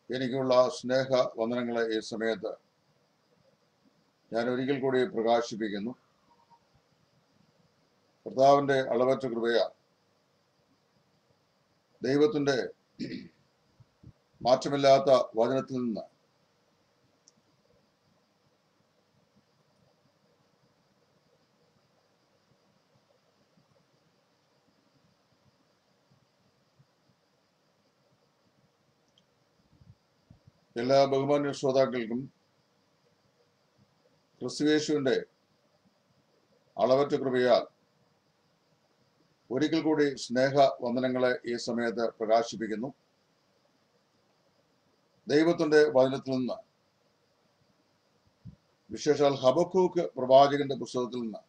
എനിക്കുള്ള സ്നേഹ വന്ദനങ്ങളെ ഈ സമയത്ത് ഞാൻ ഒരിക്കൽ കൂടി പ്രകാശിപ്പിക്കുന്നു കർത്താവിന്റെ അളവറ്റ കൃപയ ദൈവത്തിന്റെ മാറ്റമില്ലാത്ത വചനത്തിൽ നിന്ന് എല്ലാ ബഹുമാന്യ ശ്രോതാക്കൾക്കും ക്രിസ്തുവേശുവിന്റെ അളവറ്റ കൃപയാൽ ഒരിക്കൽ കൂടി സ്നേഹ വന്ദനങ്ങളെ ഈ സമയത്ത് പ്രകാശിപ്പിക്കുന്നു ദൈവത്തിന്റെ വചനത്തിൽ നിന്ന് വിശേഷാൽ ഹബക്കൂക്ക് പ്രവാചകന്റെ പുസ്തകത്തിൽ നിന്ന്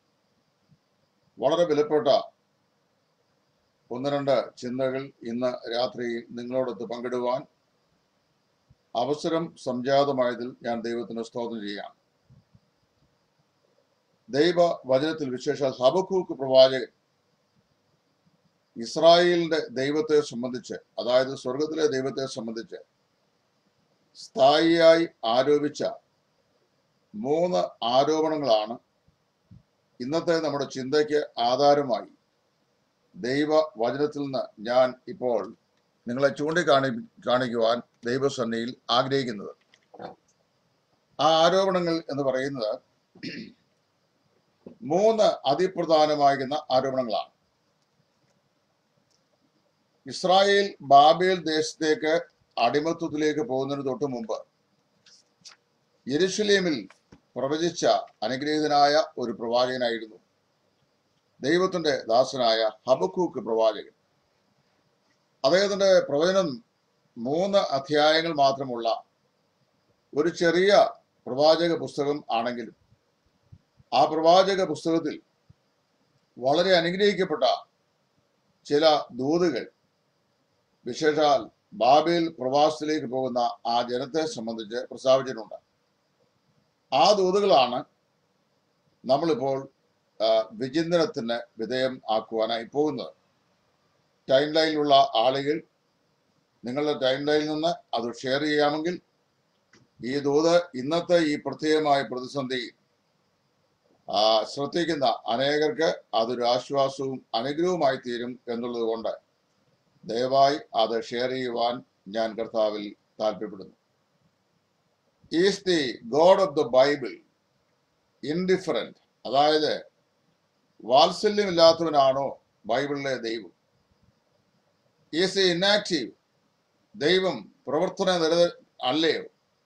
വളരെ വിലപ്പെട്ട ഒന്ന് രണ്ട് ചിന്തകൾ ഇന്ന് രാത്രി നിങ്ങളോടൊത്ത് പങ്കിടുവാൻ അവസരം സംജാതമായതിൽ ഞാൻ ദൈവത്തിന് സ്തോത്രം ചെയ്യാം ദൈവ വചനത്തിൽ വിശേഷ ഹബക്കൂക്ക് പ്രവാചകൻ ഇസ്രായേലിന്റെ ദൈവത്തെ സംബന്ധിച്ച് അതായത് സ്വർഗത്തിലെ ദൈവത്തെ സംബന്ധിച്ച് സ്ഥായിയായി ആരോപിച്ച മൂന്ന് ആരോപണങ്ങളാണ് ഇന്നത്തെ നമ്മുടെ ചിന്തയ്ക്ക് ആധാരമായി ദൈവ വചനത്തിൽ നിന്ന് ഞാൻ ഇപ്പോൾ നിങ്ങളെ ചൂണ്ടിക്കാണി കാണിക്കുവാൻ ദൈവസന്നിയിൽ ആഗ്രഹിക്കുന്നത് ആ ആരോപണങ്ങൾ എന്ന് പറയുന്നത് മൂന്ന് അതിപ്രധാനമാകുന്ന ആരോപണങ്ങളാണ് ഇസ്രായേൽ ബാബേൽ ദേശത്തേക്ക് അടിമത്വത്തിലേക്ക് പോകുന്നതിന് തൊട്ട് മുമ്പ് യെരുഷലേമിൽ പ്രവചിച്ച അനുഗ്രഹീതനായ ഒരു പ്രവാചകനായിരുന്നു ദൈവത്തിന്റെ ദാസനായ ഹബക്കൂക്ക് പ്രവാചകൻ അദ്ദേഹത്തിന്റെ പ്രവചനം മൂന്ന് അധ്യായങ്ങൾ മാത്രമുള്ള ഒരു ചെറിയ പ്രവാചക പുസ്തകം ആണെങ്കിലും ആ പ്രവാചക പുസ്തകത്തിൽ വളരെ അനുഗ്രഹിക്കപ്പെട്ട ചില ദൂതുകൾ വിശേഷാൽ ബാബേൽ പ്രവാസത്തിലേക്ക് പോകുന്ന ആ ജനത്തെ സംബന്ധിച്ച് പ്രസ്താവിച്ചിട്ടുണ്ട് ആ ദൂതുകളാണ് നമ്മളിപ്പോൾ ആ, വിചിന്തനത്തിന് വിധേയം ആക്കുവാനായി പോകുന്നത് ടൈം ലൈനിലുള്ള ആളുകൾ നിങ്ങളുടെ ടൈം ലൈനിൽ നിന്ന് അത് ഷെയർ ചെയ്യാമെങ്കിൽ ഈ ദൂത് ഇന്നത്തെ ഈ പ്രത്യേകമായ പ്രതിസന്ധി ആ, ശ്രദ്ധിക്കുന്ന അനേകർക്ക് അതൊരു ആശ്വാസവും അനുഗ്രഹവുമായി തീരും എന്നുള്ളത് കൊണ്ട് ദയവായി അത് ഷെയർ ചെയ്യുവാൻ ഞാൻ കർത്താവിൽ താല്പര്യപ്പെടുന്നു is the God of the Bible indifferent അതായത് വാത്സല്യമില്ലാത്തവനാണോ ബൈബിളിലെ ദൈവം ഈസ് എ ഇന്നാക്റ്റീവ് ദൈവം പ്രവർത്തന നിരത അല്ലയോ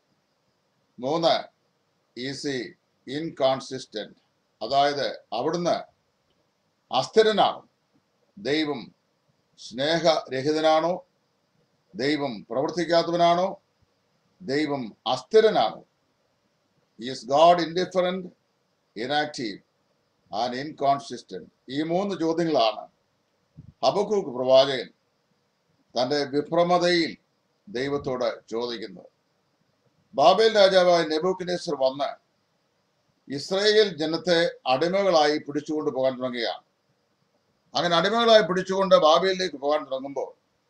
മൂന്ന് ഈസ് എ ഇൻകോൺസിസ്റ്റന്റ് അതായത് അവിടുന്ന് അസ്ഥിരനാണോ ദൈവം സ്നേഹരഹിതനാണോ ദൈവം പ്രവർത്തിക്കാത്തവനാണോ ദൈവം അസ്ഥിരനാണോ is God indifferent inactive and inconsistent ഈ മൂന്ന് ചോദ്യങ്ങളാണ് ഹബക്കൂക്ക് പ്രവാചകൻ തന്റെ വിഭ്രമതയിൽ ദൈവത്തോട് ചോദിക്കുന്നത് ബാബേൽ രാജാവായ നെബൂക്കനേസർ വന്ന് ഇസ്രയേൽ ജനത്തെ അടിമകളായി പിടിച്ചുകൊണ്ട് പോകാൻ തുടങ്ങുകയാണ് അങ്ങനെ അടിമകളായി പിടിച്ചുകൊണ്ട് ബാബേലിലേക്ക് പോകാൻ തുടങ്ങുമ്പോൾ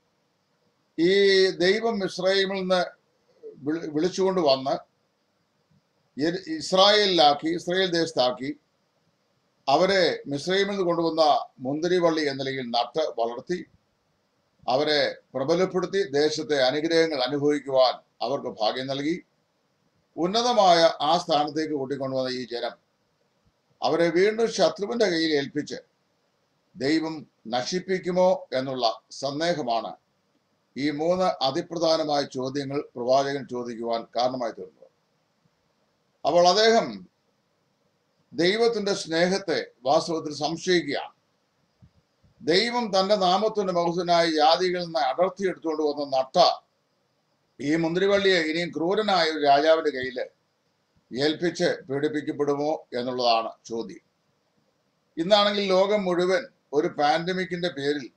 ഈ ദൈവം ഇസ്രായേലിൽ നിന്ന് വിളി- വിളിച്ചുകൊണ്ട് വന്ന് യെരു- ഇസ്രായേലിലാക്കി ഇസ്രായേൽ ദേശത്താക്കി അവരെ മിസ്രൈമിൽ നിന്ന് കൊണ്ടുവന്ന മുന്തിരിവള്ളി എന്ന നിലയിൽ നട്ട് വളർത്തി അവരെ പ്രബലപ്പെടുത്തി ദേശത്തെ അനുഗ്രഹങ്ങൾ അനുഭവിക്കുവാൻ അവർക്ക് ഭാഗ്യം നൽകി ഉന്നതമായ ആ സ്ഥാനത്തേക്ക് കൂട്ടിക്കൊണ്ടുവന്ന ഈ ജനം അവരെ വീണ്ടും ശത്രുവിന്റെ കയ്യിൽ ഏൽപ്പിച്ച് ദൈവം നശിപ്പിക്കുമോ എന്നുള്ള സന്ദേഹമാണ് ഈ മൂന്ന് അതിപ്രധാനമായ ചോദ്യങ്ങൾ പ്രവാചകൻ ചോദിക്കുവാൻ കാരണമായി തീർന്നത് അപ്പോൾ അദ്ദേഹം ദൈവത്തിന്റെ സ്നേഹത്തെ വാസ്തവത്തിൽ സംശയിക്കുകയാണ് ദൈവം തന്റെ നാമത്തിന്റെ മഹത്വനായ ജാതികളിൽ നിന്ന് അടർത്തിയെടുത്തുകൊണ്ട് വന്ന നട്ട ഈ മുന്തിരിവള്ളിയെ ഇനിയും ക്രൂരനായ ഒരു രാജാവിന്റെ കയ്യിൽ ഏൽപ്പിച്ച് പീഡിപ്പിക്കപ്പെടുമോ എന്നുള്ളതാണ് ചോദ്യം ഇന്നാണെങ്കിൽ ലോകം മുഴുവൻ ഒരു പാൻഡമിക്കിന്റെ പേരിൽ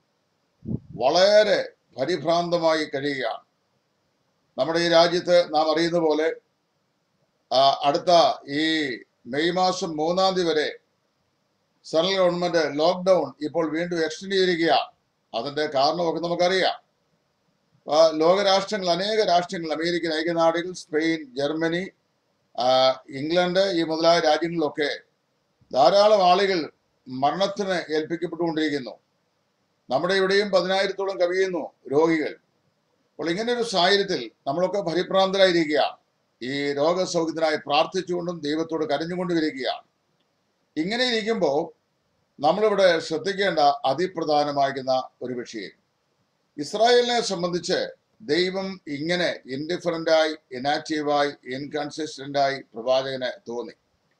വളരെ പരിഭ്രാന്തമായി കഴിയുകയാണ് നമ്മുടെ ഈ രാജ്യത്ത് നാം അറിയുന്ന പോലെ ആ, അടുത്ത ഈ മെയ് മാസം മൂന്നാം തീയതി വരെ സെൻട്രൽ ഗവൺമെന്റ് ലോക്ക്ഡൌൺ ഇപ്പോൾ വീണ്ടും എക്സ്റ്റെൻഡ് ചെയ്തിരിക്കുകയാണ് അതിന്റെ കാരണമൊക്കെ നമുക്കറിയാം ആ, ലോകരാഷ്ട്രങ്ങൾ അനേക രാഷ്ട്രങ്ങൾ അമേരിക്കൻ ഐക്യനാടുകൾ സ്പെയിൻ ജർമ്മനി ആ, ഇംഗ്ലണ്ട് ഈ മുതലായ രാജ്യങ്ങളിലൊക്കെ ധാരാളം ആളുകൾ മരണത്തിന് ഏൽപ്പിക്കപ്പെട്ടുകൊണ്ടിരിക്കുന്നു നമ്മുടെ ഇവിടെയും പതിനായിരത്തോളം കവിയുന്നു രോഗികൾ അപ്പോൾ ഇങ്ങനെ ഒരു സാഹചര്യത്തിൽ നമ്മളൊക്കെ പരിഭ്രാന്തരായിരിക്കുകയാണ് ഈ രോഗസൗഖ്യത്തിനായി പ്രാർത്ഥിച്ചുകൊണ്ടും ദൈവത്തോട് കരഞ്ഞുകൊണ്ടും ഇരിക്കുകയാണ് ഇങ്ങനെ ഇരിക്കുമ്പോൾ നമ്മളിവിടെ ശ്രദ്ധിക്കേണ്ട അതിപ്രധാനമാകുന്ന ഒരു വിഷയം ഇസ്രായേലിനെ സംബന്ധിച്ച് ദൈവം ഇങ്ങനെ ഇൻഡിഫറൻ്റായി ഇനാക്റ്റീവായി ഇൻകൺസിസ്റ്റൻ്റായി പ്രവാചകന് തോന്നി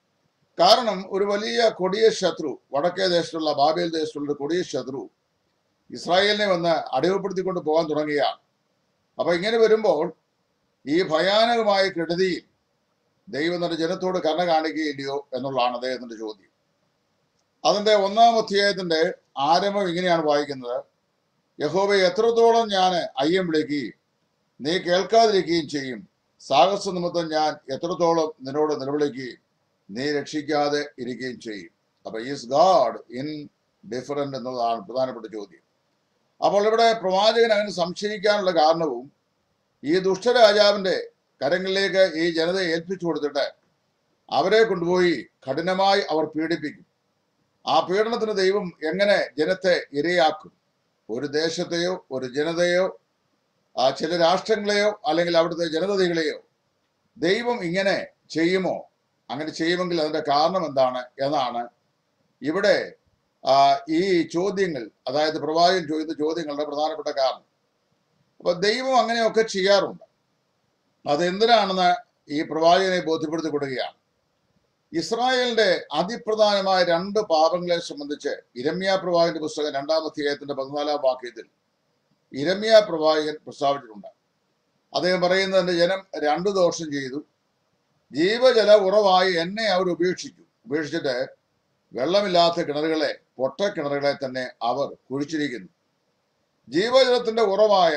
കാരണം ഒരു വലിയ കൊടിയ ശത്രു വടക്കേ ദേശത്തുള്ള ബാബേൽ ദേശത്തുള്ള ഒരു കൊടിയ ശത്രു ഇസ്രായേലിനെ വന്ന് അടിമപ്പെടുത്തിക്കൊണ്ട് പോകാൻ തുടങ്ങുകയാണ് അപ്പൊ ഇങ്ങനെ വരുമ്പോൾ ഈ ഭയാനകമായ കെടുതിയിൽ ദൈവം തന്റെ ജനത്തോട് കരുണ കാണിക്കുകയില്ലയോ എന്നുള്ളതാണ് അദ്ദേഹത്തിന്റെ ചോദ്യം അതിന്റെ ഒന്നാം അധ്യായത്തിന്റെ ആരംഭം ഇങ്ങനെയാണ് വായിക്കുന്നത് യഹോവ എത്രത്തോളം ഞാൻ അയ്യം വിളിക്കുകയും നീ കേൾക്കാതിരിക്കുകയും ചെയ്യും സാഹസ നിമിത്തം ഞാൻ എത്രത്തോളം നിന്നോട് നിലവിളിക്കുകയും നീ രക്ഷിക്കാതെ ഇരിക്കുകയും ചെയ്യും അപ്പൊ ഈസ് ഗാഡ് ഇൻ ഡിഫറൻറ്റ് എന്നുള്ളതാണ് പ്രധാനപ്പെട്ട ചോദ്യം അപ്പോൾ ഇവിടെ പ്രവാചകൻ അങ്ങനെ സംശയിക്കാനുള്ള കാരണവും ഈ ദുഷ്ടരാജാവിന്റെ കരങ്ങളിലേക്ക് ഈ ജനതയെ ഏൽപ്പിച്ചു കൊടുത്തിട്ട് അവരെ കൊണ്ടുപോയി കഠിനമായി അവർ പീഡിപ്പിക്കും ആ പീഡനത്തിന് ദൈവം എങ്ങനെ ജനത്തെ ഇരയാക്കും ഒരു ദേശത്തെയോ ഒരു ജനതയോ ആ ചില രാഷ്ട്രങ്ങളെയോ അല്ലെങ്കിൽ അവിടുത്തെ ജനതകളെയോ ദൈവം ഇങ്ങനെ ചെയ്യുമോ അങ്ങനെ ചെയ്യുമെങ്കിൽ അതിന്റെ കാരണം എന്താണ് എന്നാണ് ഇവിടെ ആ, ഈ ചോദ്യങ്ങൾ അതായത് പ്രവാചകൻ ചോദിക്കുന്ന ചോദ്യങ്ങളുടെ പ്രധാനപ്പെട്ട കാരണം അപ്പൊ ദൈവം അങ്ങനെയൊക്കെ ചെയ്യാറുണ്ട് അതെന്തിനാണെന്ന് ഈ പ്രവാചകനെ ബോധ്യപ്പെടുത്തി കൊടുക്കുകയാണ് ഇസ്രായേലിന്റെ അതിപ്രധാനമായ രണ്ട് പാപങ്ങളെ സംബന്ധിച്ച് ഇരമ്യ പ്രവാചകന്റെ പുസ്തകം രണ്ടാം അധ്യായത്തിന്റെ പതിനാലാം വാക്യത്തിൽ ഇരമ്യ പ്രവാചകൻ പ്രസ്താവിച്ചിട്ടുണ്ട് അദ്ദേഹം പറയുന്നത് എന്റെ ജനം രണ്ടു ദോഷം ചെയ്തു ജീവജല ഉറവായി എന്നെ അവർ ഉപേക്ഷിച്ചു ഉപേക്ഷിച്ചിട്ട് വെള്ളമില്ലാത്ത കിണറുകളെ പൊട്ട കിണറുകളെ തന്നെ അവർ കുഴിച്ചിരിക്കുന്നു ജീവജലത്തിന്റെ ഉറവായ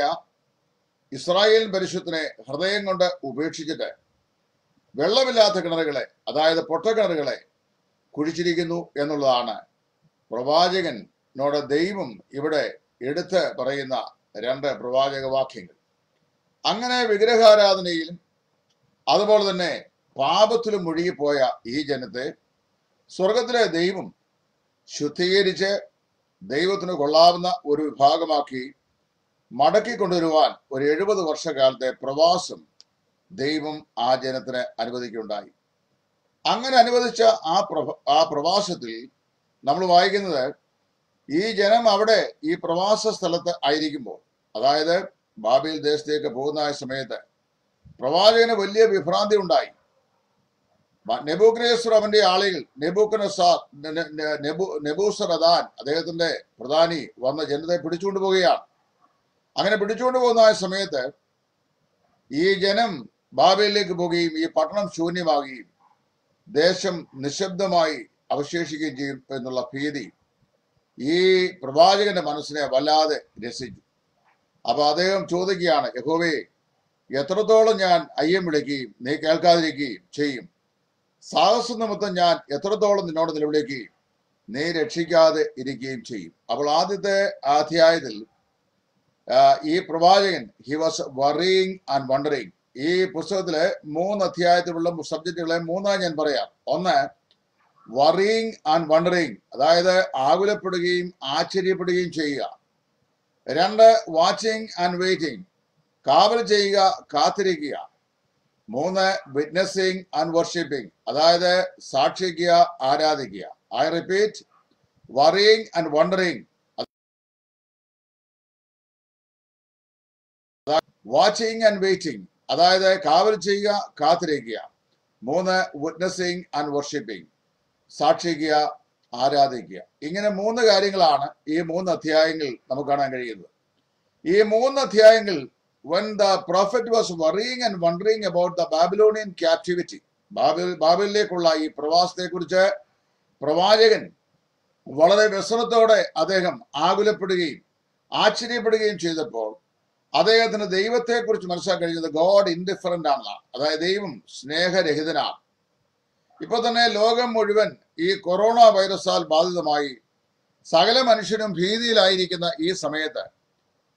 ഇസ്രായേൽ പരിശുദ്ധനെ ഹൃദയം കൊണ്ട് ഉപേക്ഷിച്ചിട്ട് വെള്ളമില്ലാത്ത കിണറുകളെ അതായത് പൊട്ടക്കിണറുകളെ കുഴിച്ചിരിക്കുന്നു എന്നുള്ളതാണ് പ്രവാചകനോട് ദൈവം ഇവിടെ എടുത്ത് പറയുന്ന രണ്ട് പ്രവാചക വാക്യങ്ങൾ അങ്ങനെ വിഗ്രഹാരാധനയിലും അതുപോലെ തന്നെ പാപത്തിലും മുഴുകിപ്പോയ ഈ ജനത്തെ സ്വർഗത്തിലെ ദൈവം ശുദ്ധീകരിച്ച് ദൈവത്തിന് കൊള്ളാവുന്ന ഒരു വിഭാഗമാക്കി മടക്കി കൊണ്ടുവരുവാൻ ഒരു എഴുപത് വർഷക്കാലത്തെ പ്രവാസം ദൈവം ആ ജനത്തിന് അനുവദിക്കുകയുണ്ടായി അങ്ങനെ അനുവദിച്ച ആ പ്രഭ ആ പ്രവാസത്തിൽ നമ്മൾ വായിക്കുന്നത് ഈ ജനം അവിടെ ഈ പ്രവാസ സ്ഥലത്ത് ആയിരിക്കുമ്പോൾ അതായത് ബാബേൽ ദേശത്തേക്ക് പോകുന്ന ആ സമയത്ത് പ്രവാചകന് വലിയ വിഭ്രാന്തി ഉണ്ടായി നെബൂക്രേശ്വർ അവന്റെ ആളുകൾ നെബൂക്കനസാർ നെബു നെബൂസറദാൻ അദ്ദേഹത്തിന്റെ പ്രധാനി വന്ന ജനത്തെ പിടിച്ചുകൊണ്ട് പോവുകയാണ് അങ്ങനെ പിടിച്ചുകൊണ്ട് പോകുന്ന ആ സമയത്ത് ഈ ജനം ബാബയിലേക്ക് പോവുകയും ഈ പട്ടണം ശൂന്യമാകുകയും ദേശം നിശബ്ദമായി അവശേഷിക്കുകയും ചെയ്യും എന്നുള്ള ഭീതി ഈ പ്രവാചകന്റെ മനസ്സിനെ വല്ലാതെ രസിച്ചു അപ്പൊ അദ്ദേഹം ചോദിക്കുകയാണ് യഹോവേ എത്രത്തോളം ഞാൻ അയ്യം വിളിക്കുകയും നീ കേൾക്കാതിരിക്കുകയും ചെയ്യും സാഹസ നിമിത്തം ഞാൻ എത്രത്തോളം നിന്നോട് നിലവിളിക്കുകയും നീ രക്ഷിക്കാതെ ഇരിക്കുകയും ചെയ്യും അപ്പോൾ ആദ്യത്തെ അധ്യായത്തിൽ ആ, ഈ പ്രവാചകൻ he was worrying and wondering ഈ പുസ്തകത്തിലെ മൂന്ന് അധ്യായത്തിലുള്ള സബ്ജക്റ്റുകളെ മൂന്നായി ഞാൻ പറയാം ഒന്ന് വറിയിങ് ആൻഡ് വണ്ടറിങ് അതായത് ആകുലപ്പെടുകയും ആശ്ചര്യപ്പെടുകയും ചെയ്യുക രണ്ട് വാച്ചിങ് ആൻഡ് വെയിറ്റിംഗ് കാവൽ ചെയ്യുക കാത്തിരിക്കുക മൂന്ന് വിറ്റ്നസിങ് ആൻഡ് വർഷിപ്പിംഗ് അതായത് സാക്ഷിക്കുക ആരാധിക്കുക I repeat worrying and wondering watching and waiting അതായത് കാവൽ ചെയ്യുക കാത്തിരിക്കുക മൂന്ന് വിറ്റ്നസിങ് ആൻഡ് വർഷിപ്പിംഗ് സാക്ഷിക്കുക ആരാധിക്കുക ഇങ്ങനെ മൂന്ന് കാര്യങ്ങളാണ് ഈ മൂന്ന് അധ്യായങ്ങൾ നമുക്ക് കാണാൻ കഴിയുന്നത് ഈ മൂന്ന് അധ്യായങ്ങൾ when the prophet was worrying and wondering about the Babylonian captivity ബാബിൽ ബാബിലേക്കുള്ള ഈ പ്രവാസത്തെക്കുറിച്ച് പ്രവാചകൻ വളരെ വ്യസനത്തോടെ അദ്ദേഹം ആകുലപ്പെടുകയും ആശ്ചര്യപ്പെടുകയും ചെയ്തപ്പോൾ അദ്ദേഹത്തിന് ദൈവത്തെക്കുറിച്ച് മനസ്സിലാക്കാൻ കഴിഞ്ഞത് ഗോഡ് ഇൻഡിഫറൻ്റ് ആണെന്നാണ് അതായത് ദൈവം സ്നേഹരഹിതനാണ് ഇപ്പൊ തന്നെ ലോകം മുഴുവൻ ഈ കൊറോണ വൈറസാൽ ബാധിതമായി സകല മനുഷ്യരും ഭീതിയിലായിരിക്കുന്ന ഈ സമയത്ത്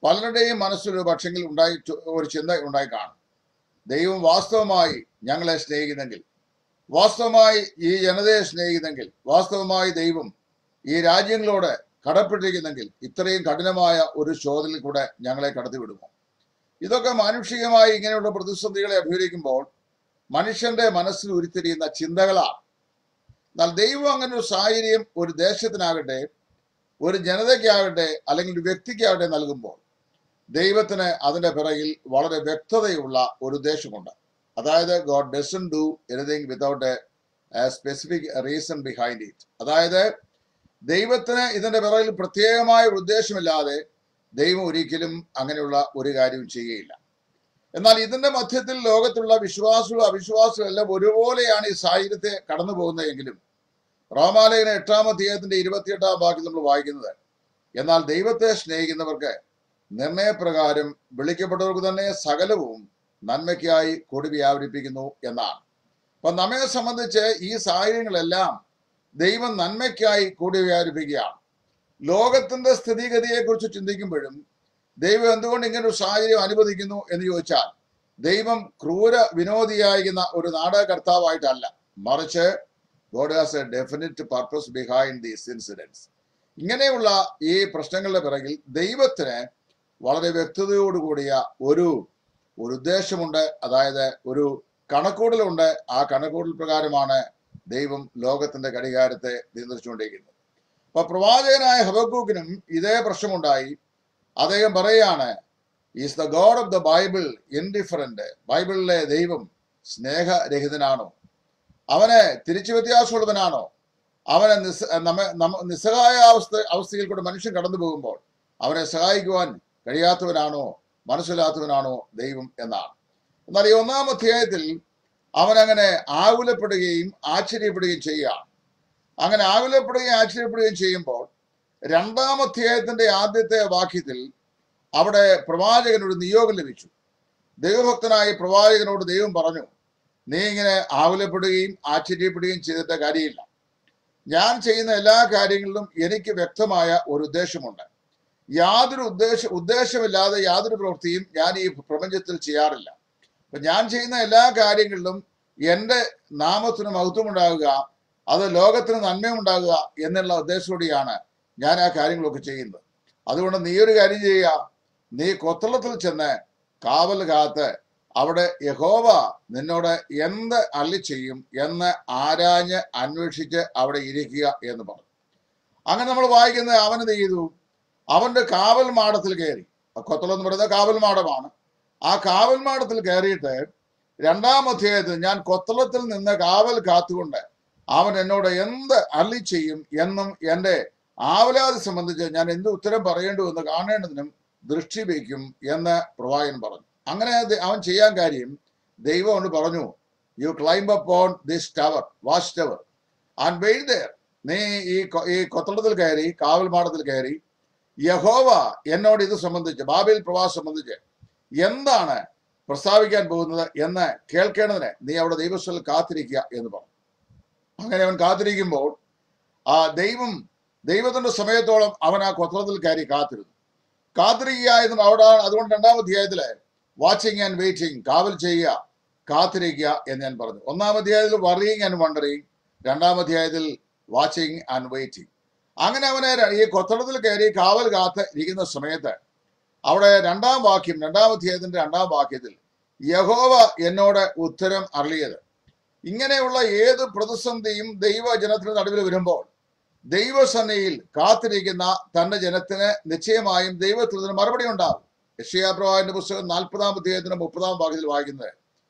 പലരുടെയും മനസ്സിലൊരു പക്ഷെങ്കിൽ ഉണ്ടായി ഒരു ചിന്ത ഉണ്ടായി കാണും ദൈവം വാസ്തവമായി ഞങ്ങളെ സ്നേഹിക്കുന്നെങ്കിൽ വാസ്തവമായി ഈ ജനതയെ സ്നേഹിക്കുന്നെങ്കിൽ വാസ്തവമായി ദൈവം ഈ രാജ്യങ്ങളോട് കടപ്പെട്ടിരിക്കുന്നെങ്കിൽ ഇത്രയും കഠിനമായ ഒരു ശോധനയിൽ കൂടെ ഞങ്ങളെ കടത്തിവിടുമോ ഇതൊക്കെ മാനുഷികമായി ഇങ്ങനെയുള്ള പ്രതിസന്ധികളെ അഭിമുഖീകരിക്കുമ്പോൾ മനുഷ്യന്റെ മനസ്സിൽ ഉരുത്തിരിയുന്ന ചിന്തകളാണ് എന്നാൽ ദൈവം അങ്ങനെ ഒരു സാഹചര്യം ഒരു ദേശത്തിനാകട്ടെ ഒരു ജനതയ്ക്കാകട്ടെ അല്ലെങ്കിൽ ഒരു വ്യക്തിക്കാകട്ടെ നൽകുമ്പോൾ ദൈവത്തിന് അതിന്റെ പിറകിൽ വളരെ വ്യക്തതയുള്ള ഒരു ഉദ്ദേശമുണ്ട് അതായത് God doesn't do anything without a specific reason behind it അതായത് ദൈവത്തിന് ഇതിന്റെ പിറകിൽ പ്രത്യേകമായ ഒരു ഉദ്ദേശമില്ലാതെ ദൈവം ഒരിക്കലും അങ്ങനെയുള്ള ഒരു കാര്യവും ചെയ്യുകയില്ല എന്നാൽ ഇതിന്റെ മധ്യത്തിൽ ലോകത്തിലുള്ള വിശ്വാസവും അവിശ്വാസവും എല്ലാം ഒരുപോലെയാണ് ഈ സാഹചര്യത്തെ കടന്നു പോകുന്നതെങ്കിലും റോമാലയന എട്ടാം അധ്യായത്തിന്റെ ഇരുപത്തിയെട്ടാം വാക്യം നമ്മൾ വായിക്കുന്നത് എന്നാൽ ദൈവത്തെ സ്നേഹിക്കുന്നവർക്ക് നിർണയപ്രകാരം വിളിക്കപ്പെട്ടവർക്ക് തന്നെ സകലവും നന്മയ്ക്കായി കൊടി വ്യാപരിപ്പിക്കുന്നു എന്നാണ് അപ്പൊ നമ്മെ സംബന്ധിച്ച് ഈ സാഹചര്യങ്ങളെല്ലാം ദൈവം നന്മയ്ക്കായി കൂടി വ്യാപരിപ്പിക്കുകയാണ് ലോകത്തിന്റെ സ്ഥിതിഗതിയെ കുറിച്ച് ചിന്തിക്കുമ്പോഴും ദൈവം എന്തുകൊണ്ട് ഇങ്ങനെ ഒരു സാഹചര്യം അനുവദിക്കുന്നു എന്ന് ചോദിച്ചാൽ ദൈവം ക്രൂര വിനോദിയായിരിക്കുന്ന ഒരു നാടകകർത്താവായിട്ടല്ല മറിച്ച് God has a definite purpose behind these incidents ഇങ്ങനെയുള്ള ഈ പ്രശ്നങ്ങളുടെ പിറകിൽ ദൈവത്തിന് വളരെ വ്യക്തതയോടുകൂടിയ ഒരു ഒരു ഉദ്ദേശമുണ്ട് അതായത് ഒരു കണക്കൂടലുണ്ട് ആ കണക്കൂടൽ പ്രകാരമാണ് ദൈവം ലോകത്തിന്റെ ഘടികാരത്തെ നിയന്ത്രിച്ചുകൊണ്ടിരിക്കുന്നത് അപ്പൊ പ്രവാചകനായ ഹബക്കൂക്കിനും ഇതേ പ്രശ്നമുണ്ടായി അദ്ദേഹം പറയാണ് is the God of the Bible indifferent ബൈബിളിലെ ദൈവം സ്നേഹരഹിതനാണോ അവന് തിരിച്ചു വ്യത്യാസമുള്ളവനാണോ അവനെ നിസ് നമ്മ നമ്മ നിസ്സഹായ അവസ്ഥ അവസ്ഥയിൽ കൂടെ മനുഷ്യൻ കടന്നു പോകുമ്പോൾ അവനെ സഹായിക്കുവാൻ കഴിയാത്തവനാണോ മനസ്സിലാത്തവനാണോ ദൈവം എന്നാണ് എന്നാൽ ഈ ഒന്നാം അധ്യായത്തിൽ അവൻ അങ്ങനെ ആകുലപ്പെടുകയും ആശ്ചര്യപ്പെടുകയും ചെയ്യുകയാണ് അങ്ങനെ ആകുലപ്പെടുകയും ആശ്ചര്യപ്പെടുകയും ചെയ്യുമ്പോൾ രണ്ടാം അധ്യായത്തിന്റെ ആദ്യത്തെ വാക്യത്തിൽ അവിടെ പ്രവാചകനൊരു നിയോഗം ലഭിച്ചു ദൈവഭക്തനായ പ്രവാചകനോട് ദൈവം പറഞ്ഞു നീ ഇങ്ങനെ ആകുലപ്പെടുകയും ആശ്ചര്യപ്പെടുകയും ചെയ്തിട്ട് കാര്യമില്ല ഞാൻ ചെയ്യുന്ന എല്ലാ കാര്യങ്ങളിലും എനിക്ക് വ്യക്തമായ ഒരു ഉദ്ദേശമുണ്ട് യാതൊരു ഉദ്ദേശ ഉദ്ദേശമില്ലാതെ യാതൊരു പ്രവൃത്തിയും ഞാൻ ഈ പ്രപഞ്ചത്തിൽ ചെയ്യാറില്ല അപ്പൊ ഞാൻ ചെയ്യുന്ന എല്ലാ കാര്യങ്ങളിലും എൻ്റെ നാമത്തിന് മഹത്വമുണ്ടാകുക അത് ലോകത്തിന് നന്മയുണ്ടാകുക എന്നുള്ള ഉദ്ദേശത്തോടെയാണ് ഞാൻ ആ കാര്യങ്ങളൊക്കെ ചെയ്യുന്നത് അതുകൊണ്ട് നീ ഒരു കാര്യം ചെയ്യുക നീ കൊത്തളത്തിൽ ചെന്ന് കാവൽ കാത്ത് അവിടെ യഹോവ നിന്നോട് എന്ത് അള്ളി ചെയ്യും എന്ന് ആരാഞ്ഞ് അന്വേഷിച്ച് അവിടെ ഇരിക്കുക എന്ന് പറഞ്ഞു അങ്ങനെ നമ്മൾ വായിക്കുന്നത് അവൻ എന്ത് ചെയ്തു അവന്റെ കാവൽ മാടത്തിൽ കയറി കൊത്തളം എന്ന് പറയുന്നത് കാവൽ മാടമാണ് ആ കാവൽ മാടത്തിൽ കയറിയിട്ട് രണ്ടാം അധ്യായത്തിൽ ഞാൻ കൊത്തളത്തിൽ നിന്ന് കാവൽ കാത്തുകൊണ്ട് അവൻ എന്നോട് എന്ത് അള്ളി ചെയ്യും എന്നും എൻ്റെ ആവലാതി സംബന്ധിച്ച് ഞാൻ എന്ത് ഉത്തരം പറയേണ്ടു എന്ന് കാണേണ്ടതിനും ദൃഷ്ടി വയ്ക്കും എന്ന് പ്രവാചകൻ പറഞ്ഞു അങ്ങനെ ദ- അവൻ ചെയ്യാൻ കാര്യം ദൈവം കൊണ്ട് പറഞ്ഞു you climb upon this tower watch tower and wait there നീ ഈ കൊ- ഈ കൊത്തളത്തിൽ കയറി കാവൽ മാടത്തിൽ കയറി യഹോവ എന്നോട് ഇത് സംബന്ധിച്ച് ബാബേൽ പ്രവാസം സംബന്ധിച്ച് എന്താണ് പ്രസ്താവിക്കാൻ പോകുന്നത് എന്ന് കേൾക്കേണ്ടതിന് നീ അവിടെ ദൈവസ്ഥലിൽ കാത്തിരിക്കുക എന്ന് പറഞ്ഞു അങ്ങനെ അവൻ കാത്തിരിക്കുമ്പോൾ ആ ദൈവം ദൈവത്തിന്റെ സമയത്തോളം അവൻ ആ കൊത്തളത്തിൽ കയറി കാത്തിരുന്നു കാത്തിരിക്കുക എന്നും അവിടെ അതുകൊണ്ട് രണ്ടാം അധ്യായത്തില് വാച്ചിങ് ആൻഡ് വെയിറ്റിംഗ് കാവൽ ചെയ്യുക കാത്തിരിക്കുക എന്ന് ഞാൻ പറഞ്ഞു ഒന്നാം അധ്യായത്തിൽ വറിയിങ് ആൻഡ് വണ്ടറിങ് രണ്ടാം അധ്യായത്തിൽ വാച്ചിങ് ആൻഡ് വെയിറ്റിംഗ് അങ്ങനെ അവനെ ര- ഈ കൊത്തളത്തിൽ കയറി കാവൽ കാത്ത് ഇരിക്കുന്ന സമയത്ത് അവിടെ രണ്ടാം വാക്യം രണ്ടാം അധ്യായത്തിന്റെ രണ്ടാം വാക്യത്തിൽ യഹോവ എന്നോട് ഉത്തരം അറിയത് ഇങ്ങനെയുള്ള ഏത് പ്രതിസന്ധിയും ദൈവജനത്തിന് നടുവിൽ വരുമ്പോൾ ദൈവസന്നയിൽ കാത്തിരിക്കുന്ന തന്റെ ജനത്തിന് നിശ്ചയമായും ദൈവത്തിൽ നിന്ന് മറുപടി ഉണ്ടാവും യക്ഷയാപ്രവാഹിന്റെ പുസ്തകം നാൽപ്പതാം അധ്യായത്തിന്റെ മുപ്പതാം ഭാഗത്തിൽ വായിക്കുന്നത്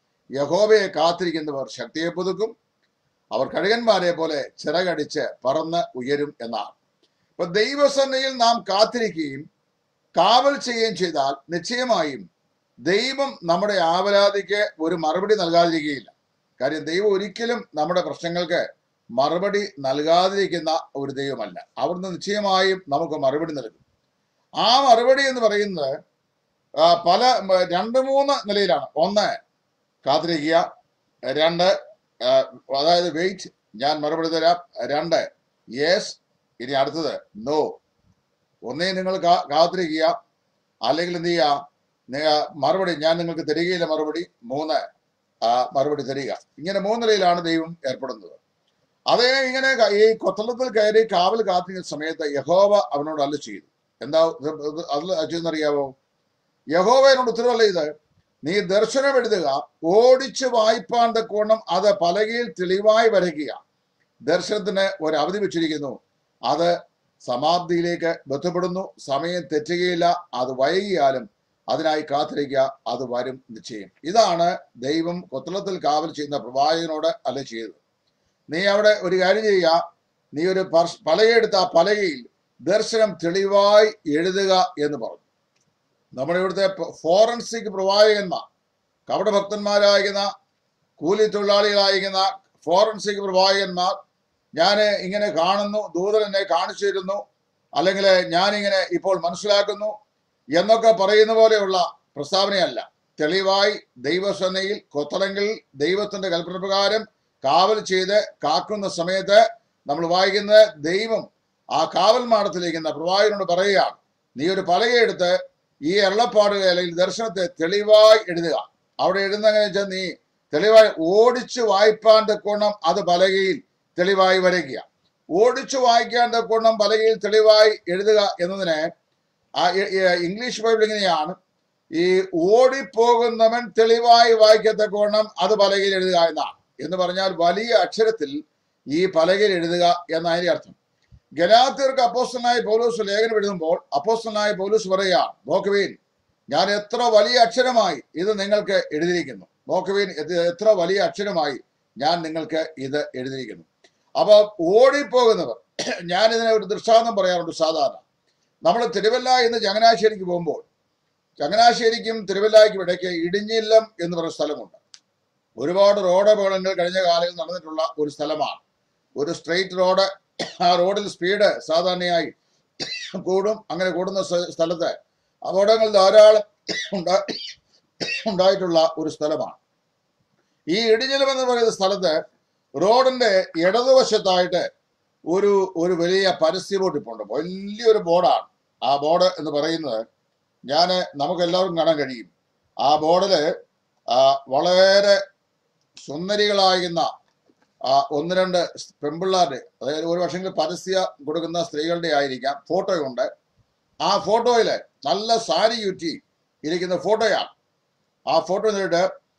യഹോവയെ കാത്തിരിക്കുന്നവർ ശക്തിയെ പുതുക്കും അവർ കഴുകന്മാരെ പോലെ ചിറകടിച്ച് പറന്ന് ഉയരും എന്നാണ് ഇപ്പൊ ദൈവസന്നയിൽ നാം കാത്തിരിക്കുകയും കാവൽ ചെയ്യുകയും ചെയ്താൽ നിശ്ചയമായും ദൈവം നമ്മുടെ ആവലാതിക്ക് ഒരു മറുപടി നൽകാതിരിക്കുകയില്ല കാര്യം ദൈവം ഒരിക്കലും നമ്മുടെ പ്രശ്നങ്ങൾക്ക് മറുപടി നൽകാതിരിക്കുന്ന ഒരു ദൈവമല്ല അവിടുന്ന് നിശ്ചയമായും നമുക്ക് മറുപടി നൽകും ആ മറുപടി എന്ന് പറയുന്നത് ആ, പല ഉം, രണ്ട് മൂന്ന് നിലയിലാണ് ഒന്ന് കാത്തിരിക്കുക രണ്ട് ആ, അതായത് വെയിറ്റ് ഞാൻ മറുപടി തരാം രണ്ട് യെസ് ഇനി അടുത്തത് നോ ഒന്നേ നിങ്ങൾ കാ- കാത്തിരിക്കുക അല്ലെങ്കിൽ എന്ത് ചെയ്യുക നി- മറുപടി ഞാൻ നിങ്ങൾക്ക് തരികയില്ല മറുപടി മൂന്ന് ആ, മറുപടി തരിക ഇങ്ങനെ മൂന്ന് നിലയിലാണ് ദൈവം ഏർപ്പെടുന്നത് അതേ ഇങ്ങനെ ക- ഈ കൊത്തളത്തിൽ കയറി കാവൽ കാത്തിരുന്ന സമയത്ത് യഹോവ അവനോട് അല്ല ചെയ്തു എന്താ അതിൽ ചെയ്യുന്നറിയാവോ യഹോവയോട് ഉത്തരവല്ല ഇത് നീ ദർശനം എഴുതുക ഓടിച്ച് വായിപ്പാൻ തക്കോണം അത് പലകയിൽ തെളിവായി വരയ്ക്കുക ദർശനത്തിന് ഒരു അവധി വെച്ചിരിക്കുന്നു അത് സമാപ്തിയിലേക്ക് ബന്ധപ്പെടുന്നു സമയം തെറ്റുകയില്ല അത് വൈകിയാലും അതിനായി കാത്തിരിക്കുക അത് വരും നിശ്ചയം ഇതാണ് ദൈവം കൊത്തളത്തിൽ കാവൽ ചെയ്യുന്ന പ്രവാചകനോട് അല്ല ചെയ്തത് നീ അവിടെ ഒരു കാര്യം ചെയ്യുക നീ ഒരു പർശ്- പലകയെടുത്ത് ആ പലകയിൽ ദർശനം തെളിവായി എഴുതുക എന്ന് പറഞ്ഞു നമ്മുടെ ഇവിടുത്തെ ഫോറൻസിക് പ്രവാചകന്മാർ കപടഭക്തന്മാരായിരിക്കുന്ന കൂലി തൊഴിലാളികളായിരിക്കുന്ന ഫോറൻസിക് പ്രവാചകന്മാർ ഞാൻ ഇങ്ങനെ കാണുന്നു ദൂതൻ എന്നെ കാണിച്ചു തരുന്നു അല്ലെങ്കിൽ ഞാനിങ്ങനെ ഇപ്പോൾ മനസ്സിലാക്കുന്നു എന്നൊക്കെ പറയുന്ന പോലെയുള്ള പ്രസ്താവനയല്ല തെളിവായി ദൈവസേനയിൽ കൊത്തളങ്കിൽ ദൈവത്തിന്റെ കൽപ്പന പ്രകാരം കാവൽ ചെയ്ത് കാക്കുന്ന സമയത്ത് നമ്മൾ വായിക്കുന്നത് ദൈവം ആ കാവൽ മാടത്തിലേക്കുന്ന പ്രവാചകനോട് പറയുകയാണ് നീ ഒരു പലകയെടുത്ത് ഈ എള്ളപ്പാടുകൾ അല്ലെങ്കിൽ ദർശനത്തെ തെളിവായി എഴുതുക അവിടെ എഴുതുന്ന എങ്ങനെ വെച്ചാൽ നീ തെളിവായി ഓടിച്ചു വായിപ്പാൻ തക്കോണം അത് പലകയിൽ തെളിവായി വരയ്ക്കുക ഓടിച്ചു വായിക്കാൻ തക്കോണം പലകയിൽ തെളിവായി എഴുതുക എന്നതിന് ആ ഇ- ഇ- ഇംഗ്ലീഷ് ബൈബിൾ ഇങ്ങനെയാണ് ഈ ഓടിപ്പോകുന്നവൻ തെളിവായി വായിക്കത്തക്കോണം അത് പലകയിൽ എഴുതുക എന്നാണ് എന്ന് പറഞ്ഞാൽ വലിയ അക്ഷരത്തിൽ ഈ പലകയിൽ എഴുതുക എന്നതിന്റെ അർത്ഥം ഗലാത്യർക്ക് അപ്പോസ്റ്റലായ പൗലോസ് ലേഖനം എഴുതുമ്പോൾ അപ്പോസ്റ്റലായ പൗലോസ് പറയുക നോക്കുവീൻ ഞാൻ എത്ര വലിയ അക്ഷരമായി ഇത് നിങ്ങൾക്ക് എഴുതിയിരിക്കുന്നു നോക്കുവീൻ ഇത് എത്ര വലിയ അക്ഷരമായി ഞാൻ നിങ്ങൾക്ക് ഇത് എഴുതിയിരിക്കുന്നു അപ്പൊ ഓടിപ്പോകുന്നവർ ഞാൻ ഇതിനെ ഒരു ദൃഷ്ടാന്തം പറയാറുണ്ട് സാധാരണ നമ്മൾ തിരുവല്ല എന്ന് ചങ്ങനാശ്ശേരിക്ക് പോകുമ്പോൾ ചങ്ങനാശ്ശേരിക്കും തിരുവല്ലായ്ക്കും ഇടയ്ക്ക് ഇടിഞ്ഞില്ലം എന്ന് പറയുന്ന സ്ഥലമുണ്ട് ഒരുപാട് റോഡ് അപകടങ്ങൾ കഴിഞ്ഞ കാലങ്ങളിൽ നടന്നിട്ടുള്ള ഒരു സ്ഥലമാണ് ഒരു സ്ട്രെയിറ്റ് റോഡ് ആ റോഡിൽ സ്പീഡ് സാധാരണയായി കൂടും അങ്ങനെ കൂടുന്ന സ്ഥ- സ്ഥലത്ത് അപകടങ്ങൾ ധാരാളം ഉണ്ടാ ഉണ്ടായിട്ടുള്ള ഒരു സ്ഥലമാണ് ഈ ഇടിഞ്ഞിലം എന്ന് പറയുന്ന സ്ഥലത്ത് റോഡിന്റെ ഇടതുവശത്തായിട്ട് ഒരു ഒരു വലിയ പരസ്യ ബോർഡ് ഇപ്പോൾ ഉണ്ട് വലിയൊരു ബോർഡാണ് ആ ബോർഡ് എന്ന് പറയുന്നത് ഞാൻ നമുക്ക് എല്ലാവർക്കും കാണാൻ കഴിയും ആ ബോർഡില് ആ, വളരെ സുന്ദരികളാകുന്ന ആ, ഒന്ന് രണ്ട് പെൺപിള്ളാരുടെ അതായത് ഒരു പക്ഷെങ്കിൽ പരസ്യ കൊടുക്കുന്ന സ്ത്രീകളുടെ ആയിരിക്കാം ഫോട്ടോയുണ്ട് ആ ഫോട്ടോയില് നല്ല സാരി ചുറ്റി ഇരിക്കുന്ന ഫോട്ടോയാണ് ആ ഫോട്ടോ എന്നിട്ട്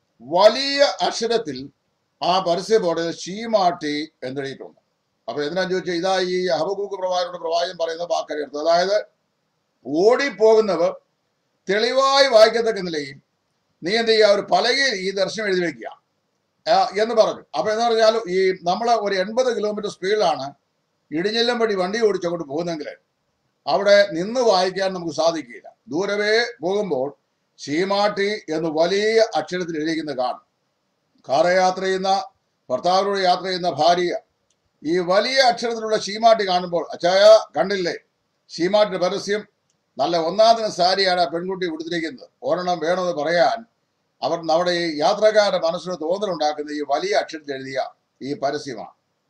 വലിയ അക്ഷരത്തിൽ ആ പരസ്യ ബോർഡിൽ ഷീമാട്ടി എന്നെഴുതിയിട്ടുണ്ട് അപ്പൊ എന്തിനാ ചോദിച്ചാൽ ഇതാ ഈ ഹബകൂക്ക് പ്രവാചകരുടെ പ്രവാചകൻ പറയുന്ന വാക്കരെടുത്ത് അതായത് ഓടിപ്പോകുന്നവർ തെളിവായി വായിക്കത്തക്ക നിലയിൽ നീ എന്ത് ചെയ്യുക ഒരു പലകയിൽ ഈ ദർശനം എഴുതി വെക്കുക ആ, എന്ന് പറഞ്ഞു അപ്പൊ എന്ന് പറഞ്ഞാൽ ഈ നമ്മൾ ഒരു എൺപത് കിലോമീറ്റർ സ്പീഡിലാണ് ഇടിഞ്ഞെല്ലം വഴി വണ്ടി ഓടിച്ചങ്ങോട്ട് പോകുന്നെങ്കിൽ അവിടെ നിന്ന് വായിക്കാൻ നമുക്ക് സാധിക്കില്ല ദൂരവേ പോകുമ്പോൾ ശീമാട്ടി എന്ന് വലിയ അക്ഷരത്തിൽ എഴുതിയിരിക്കുന്നത് കാണും കാറ് യാത്ര ചെയ്യുന്ന ഭർത്താവിനോട് യാത്ര ചെയ്യുന്ന ഭാര്യ ഈ വലിയ അക്ഷരത്തിലുള്ള ശീമാട്ടി കാണുമ്പോൾ അച്ചായ കണ്ടില്ലേ ശീമാട്ടിന്റെ പരസ്യം നല്ല ഒന്നാമതിന് സാരിയാണ് ആ പെൺകുട്ടി ഉടുത്തിരിക്കുന്നത് ഒരെണ്ണം വേണമെന്ന് പറയാൻ അവർ നമ്മുടെ ഈ യാത്രക്കാരുടെ മനസ്സിന് തോന്നലുണ്ടാക്കുന്ന ഈ വലിയ അക്ഷരത്തിൽ എഴുതിയ ഈ പരസ്യമാണ്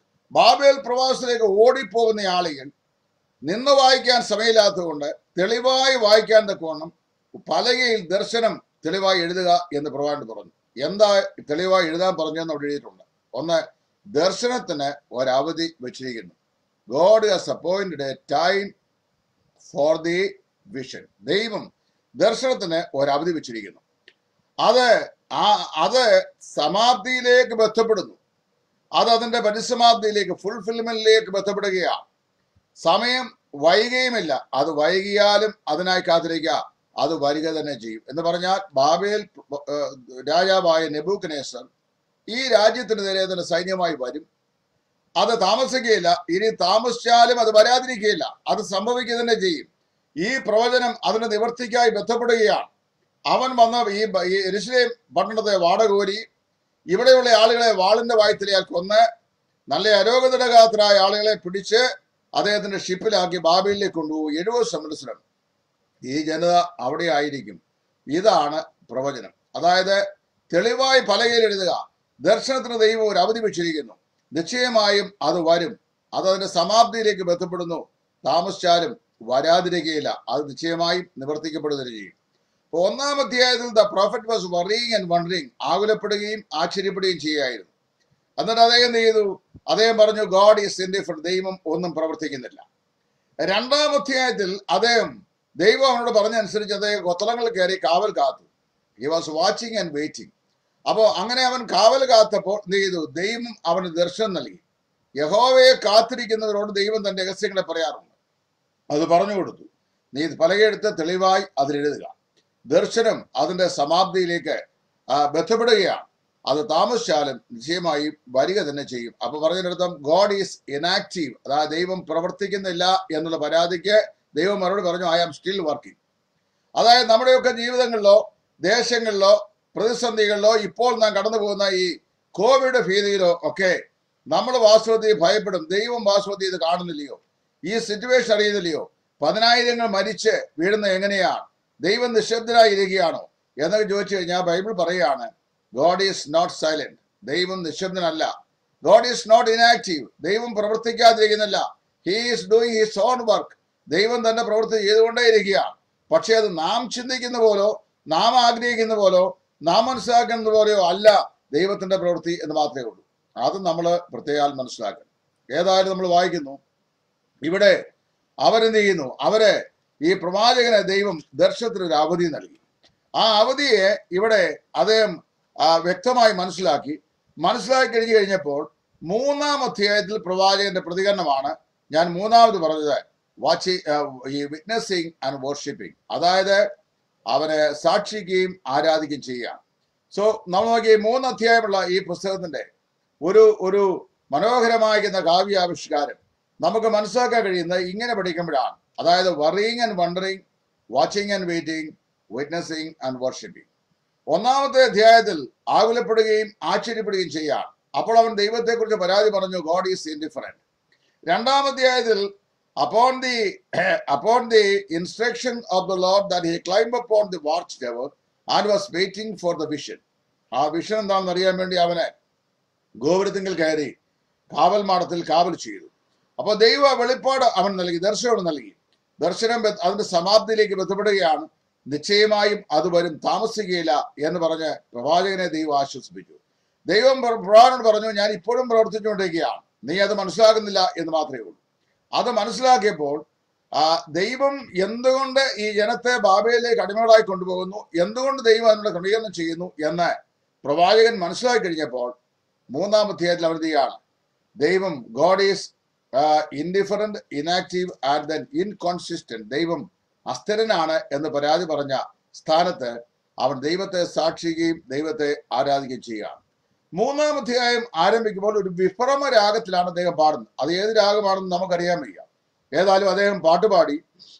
ബാബേൽ പ്രവാസത്തിലേക്ക് ഓടിപ്പോകുന്ന ആളുകൾ നിന്ന് വായിക്കാൻ സമയമില്ലാത്തതുകൊണ്ട് തെളിവായി വായിക്കാൻ തക്കവണ്ണം പലകയിൽ ദർശനം തെളിവായി എഴുതുക എന്ന് പ്രവാചകൻ പറഞ്ഞു എന്താ തെളിവായി എഴുതാൻ പറഞ്ഞെന്ന് അവിടെ എഴുതിയിട്ടുണ്ട് ഒന്ന് ദർശനത്തിന് ഒരവധി വെച്ചിരിക്കുന്നു God has appointed a time for the vision ദൈവം ദർശനത്തിന് ഒരവധി വെച്ചിരിക്കുന്നു അത് ആ അത് സമാപ്തിയിലേക്ക് ബന്ധപ്പെടുന്നു അത് അതിന്റെ പരിസമാപ്തിയിലേക്ക് ഫുൾഫിൽമെന്റിലേക്ക് ബന്ധപ്പെടുകയാണ് സമയം വൈകുകയുമില്ല അത് വൈകിയാലും അതിനായി കാത്തിരിക്കുക അത് വരിക തന്നെ ചെയ്യും എന്ന് പറഞ്ഞാൽ ബാബേൽ ഏഹ്, രാജാവായ നെബൂക്കനേസർ ഈ രാജ്യത്തിന് നേരെ തന്നെ സൈന്യമായി വരും അത് താമസിക്കുകയില്ല ഇനി താമസിച്ചാലും അത് വരാതിരിക്കുകയില്ല അത് സംഭവിക്കുക തന്നെ ചെയ്യും ഈ പ്രവചനം അതിന്റെ നിവർത്തിക്കായി ബന്ധപ്പെടുകയാണ് അവൻ വന്ന ഈ ബ- ഈ എരുസലേം പട്ടണത്തെ വാടകോരി ഇവിടെയുള്ള ആളുകളെ വാളിന്റെ വായ്ത്തലയാൽ കൊന്ന് നല്ല അരോഗതടകാത്തരായ ആളുകളെ പിടിച്ച് അദ്ദേഹത്തിന്റെ ഷിപ്പിലാക്കി ബാബയിലേക്ക് കൊണ്ടുപോകും എഴുപത് സംവത്സരം ഈ ജനത അവിടെ ആയിരിക്കും ഇതാണ് പ്രവചനം അതായത് തെളിവായി പലകയിൽ എഴുതുക ദർശനത്തിന് ദൈവം ഒരു അവധി വെച്ചിരിക്കുന്നു നിശ്ചയമായും അത് വരും അത് അതിന്റെ സമാപ്തിയിലേക്ക് ബന്ധപ്പെടുന്നു താമസിച്ചാലും വരാതിരിക്കുകയില്ല അത് നിശ്ചയമായും നിവർത്തിക്കപ്പെടുകയും ചെയ്യും അപ്പൊ ഒന്നാം അധ്യായത്തിൽ the prophet was worrying and wondering ആകുലപ്പെടുകയും ആശ്ചര്യപ്പെടുകയും ചെയ്യുകയായിരുന്നു എന്നിട്ട് അദ്ദേഹം എന്ത് ചെയ്തു അദ്ദേഹം പറഞ്ഞു ഗോഡ് ഈസ് ഇൻഡിഫറെന്റ് ദൈവം ഒന്നും പ്രവർത്തിക്കുന്നില്ല രണ്ടാം അധ്യായത്തിൽ അദ്ദേഹം ദൈവം അവനോട് പറഞ്ഞനുസരിച്ച് അദ്ദേഹം കൊത്തളങ്ങൾ കയറി കാവൽ കാത്തു he was watching and waiting അപ്പോൾ അങ്ങനെ അവൻ കാവൽ കാത്തപ്പോൾ എന്ത് ചെയ്തു ദൈവം അവന് ദർശനം നൽകി യഹോവയെ കാത്തിരിക്കുന്നവരോട് ദൈവം തന്റെ രഹസ്യങ്ങളെ പറയാറുണ്ട് അത് പറഞ്ഞു കൊടുത്തു നീ പലകയെടുത്ത് തെളിവായി അതിലെഴുതുക ദർശനം അതിന്റെ സമാപ്തിയിലേക്ക് ആ, ബന്ധപ്പെടുകയാണ് അത് താമസിച്ചാലും നിശ്ചയമായും വരിക തന്നെ ചെയ്യും അപ്പൊ പറഞ്ഞതിനർത്ഥം ഗോഡ് ഈസ് ഇനാക്റ്റീവ് അതായത് ദൈവം പ്രവർത്തിക്കുന്നില്ല എന്നുള്ള പരാതിക്ക് ദൈവം മറുപടി പറഞ്ഞു ഐ ആം സ്റ്റിൽ വർക്കിംഗ് അതായത് നമ്മുടെയൊക്കെ ജീവിതങ്ങളിലോ ദേശങ്ങളിലോ പ്രതിസന്ധികളിലോ ഇപ്പോൾ നാം കടന്നു പോകുന്ന ഈ കോവിഡ് ഭീതിയിലോ ഒക്കെ നമ്മൾ വാസ്തവത്തിൽ ഭയപ്പെടും ദൈവം വാസ്തവത്തിൽ ഇത് കാണുന്നില്ലയോ ഈ സിറ്റുവേഷൻ അറിയുന്നില്ലയോ പതിനായിരങ്ങൾ മരിച്ച് വീഴുന്നത് എങ്ങനെയാണ് ദൈവം നിശബ്ദനായി ഇരിക്കുകയാണോ എന്നൊക്കെ ചോദിച്ചു കഴിഞ്ഞാൽ ബൈബിൾ പറയുകയാണ് ഗോഡ് ഈസ് നോട്ട് സൈലന്റ് ദൈവം നിശബ്ദനല്ല ഗോഡ് ഈസ് നോട്ട് ഇനാക്റ്റീവ് ദൈവം പ്രവർത്തിക്കാതിരിക്കുന്നില്ല he is doing his own work ദൈവം തന്റെ പ്രവൃത്തി ചെയ്തുകൊണ്ടേ ഇരിക്കുകയാണ് പക്ഷേ അത് നാം ചിന്തിക്കുന്ന പോലോ നാം ആഗ്രഹിക്കുന്ന പോലോ നാം മനസ്സിലാക്കുന്നത് പോലെയോ അല്ല ദൈവത്തിന്റെ പ്രവൃത്തി എന്ന് മാത്രമേ ഉള്ളൂ അത് നമ്മൾ പ്രത്യേകം മനസ്സിലാക്കണം ഏതായാലും നമ്മൾ വായിക്കുന്നു ഇവിടെ അവരെന്ത് ചെയ്യുന്നു അവരെ ഈ പ്രവാചകനെ ദൈവം ദർശനത്തിന് ഒരു അവധി നൽകി ആ അവധിയെ ഇവിടെ അദ്ദേഹം ആ, വ്യക്തമായി മനസ്സിലാക്കി മനസ്സിലാക്കി കഴിഞ്ഞു കഴിഞ്ഞപ്പോൾ മൂന്നാം അധ്യായത്തിൽ പ്രവാചകന്റെ പ്രതികരണമാണ് ഞാൻ മൂന്നാമത് പറഞ്ഞത് വാച്ച് ഈ വിറ്റ്നസിങ് ആൻഡ് വർഷിപ്പിംഗ് അതായത് അവനെ സാക്ഷിക്കുകയും ആരാധിക്കുകയും ചെയ്യുകയാണ് സോ നമ്മൾ നോക്കി ഈ മൂന്ന് അധ്യായമുള്ള ഈ പുസ്തകത്തിന്റെ ഒരു ഒരു മനോഹരമായിരിക്കുന്ന കാവ്യാവിഷ്കാരം നമുക്ക് മനസ്സിലാക്കാൻ കഴിയുന്നത് ഇങ്ങനെ പഠിക്കുമ്പോഴാണ് അതായത് worrying and wondering watching and waiting witnessing and worshipping ഒന്നാമത്തെ അധ്യായത്തിൽ ആകുലപ്പെടുകയും ആശ്ചര്യപ്പെടുകയും ചെയ്യാം അപ്പോൾ അവൻ ദൈവത്തെക്കുറിച്ച് പരാതി പറഞ്ഞു ഗോഡ് ഈസ് ഇൻഡിഫറെന്റ് രണ്ടാം അധ്യായത്തിൽ upon the upon the instruction of the Lord that he climbed upon the watchtower and was waiting for the vision. ആ വിഷൻ എന്താണെന്ന് അറിയാൻ വേണ്ടി അവന് ഗോപുരത്തിങ്കിൽ കയറി കാവൽ മാടത്തിൽ കാവൽ ചെയ്തു അപ്പോൾ ദൈവ വെളിപ്പാട് അവൻ നൽകി ദർശനം നൽകി ദർശനം ബ- അതിന്റെ സമാപ്തിയിലേക്ക് ബന്ധപ്പെടുകയാണ് നിശ്ചയമായും അത് വരും താമസിക്കുകയില്ല എന്ന് പറഞ്ഞ് പ്രവാചകനെ ദൈവം ആശ്വസിപ്പിച്ചു ദൈവം പ്ര- പ്രവാചകനോട് പറഞ്ഞു ഞാൻ ഇപ്പോഴും പ്രവർത്തിച്ചുകൊണ്ടിരിക്കുകയാണ് നീ അത് മനസ്സിലാക്കുന്നില്ല എന്ന് മാത്രമേ ഉള്ളൂ അത് മനസ്സിലാക്കിയപ്പോൾ ആ ദൈവം എന്തുകൊണ്ട് ഈ ജനത്തെ ബാബയിലേക്ക് അടിമകളായി കൊണ്ടുപോകുന്നു എന്തുകൊണ്ട് ദൈവം അതിനുള്ള ക്രമീകരണം ചെയ്യുന്നു എന്ന് പ്രവാചകൻ മനസ്സിലാക്കി കഴിഞ്ഞപ്പോൾ മൂന്നാം അധ്യായത്തിൽ അവർ ചെയ്യുകയാണ് ദൈവം God is indifferent inactive and then inconsistent ദൈവം അസ്ഥിരനാണ് എന്ന് പരാതി പറഞ്ഞ സ്ഥാനത്ത് അവൻ ദൈവത്തെ സാക്ഷിക്കുകയും ദൈവത്തെ ആരാധിക്കുകയും ചെയ്യുകയാണ് മൂന്നാം അധ്യായം ആരംഭിക്കുമ്പോൾ ഒരു വിഭ്രമ രാഗത്തിലാണ് അദ്ദേഹം പാടുന്നത് അത് ഏത് രാഗമാണെന്ന് നമുക്കറിയാൻ വയ്യ ഏതായാലും അദ്ദേഹം പാട്ടുപാടി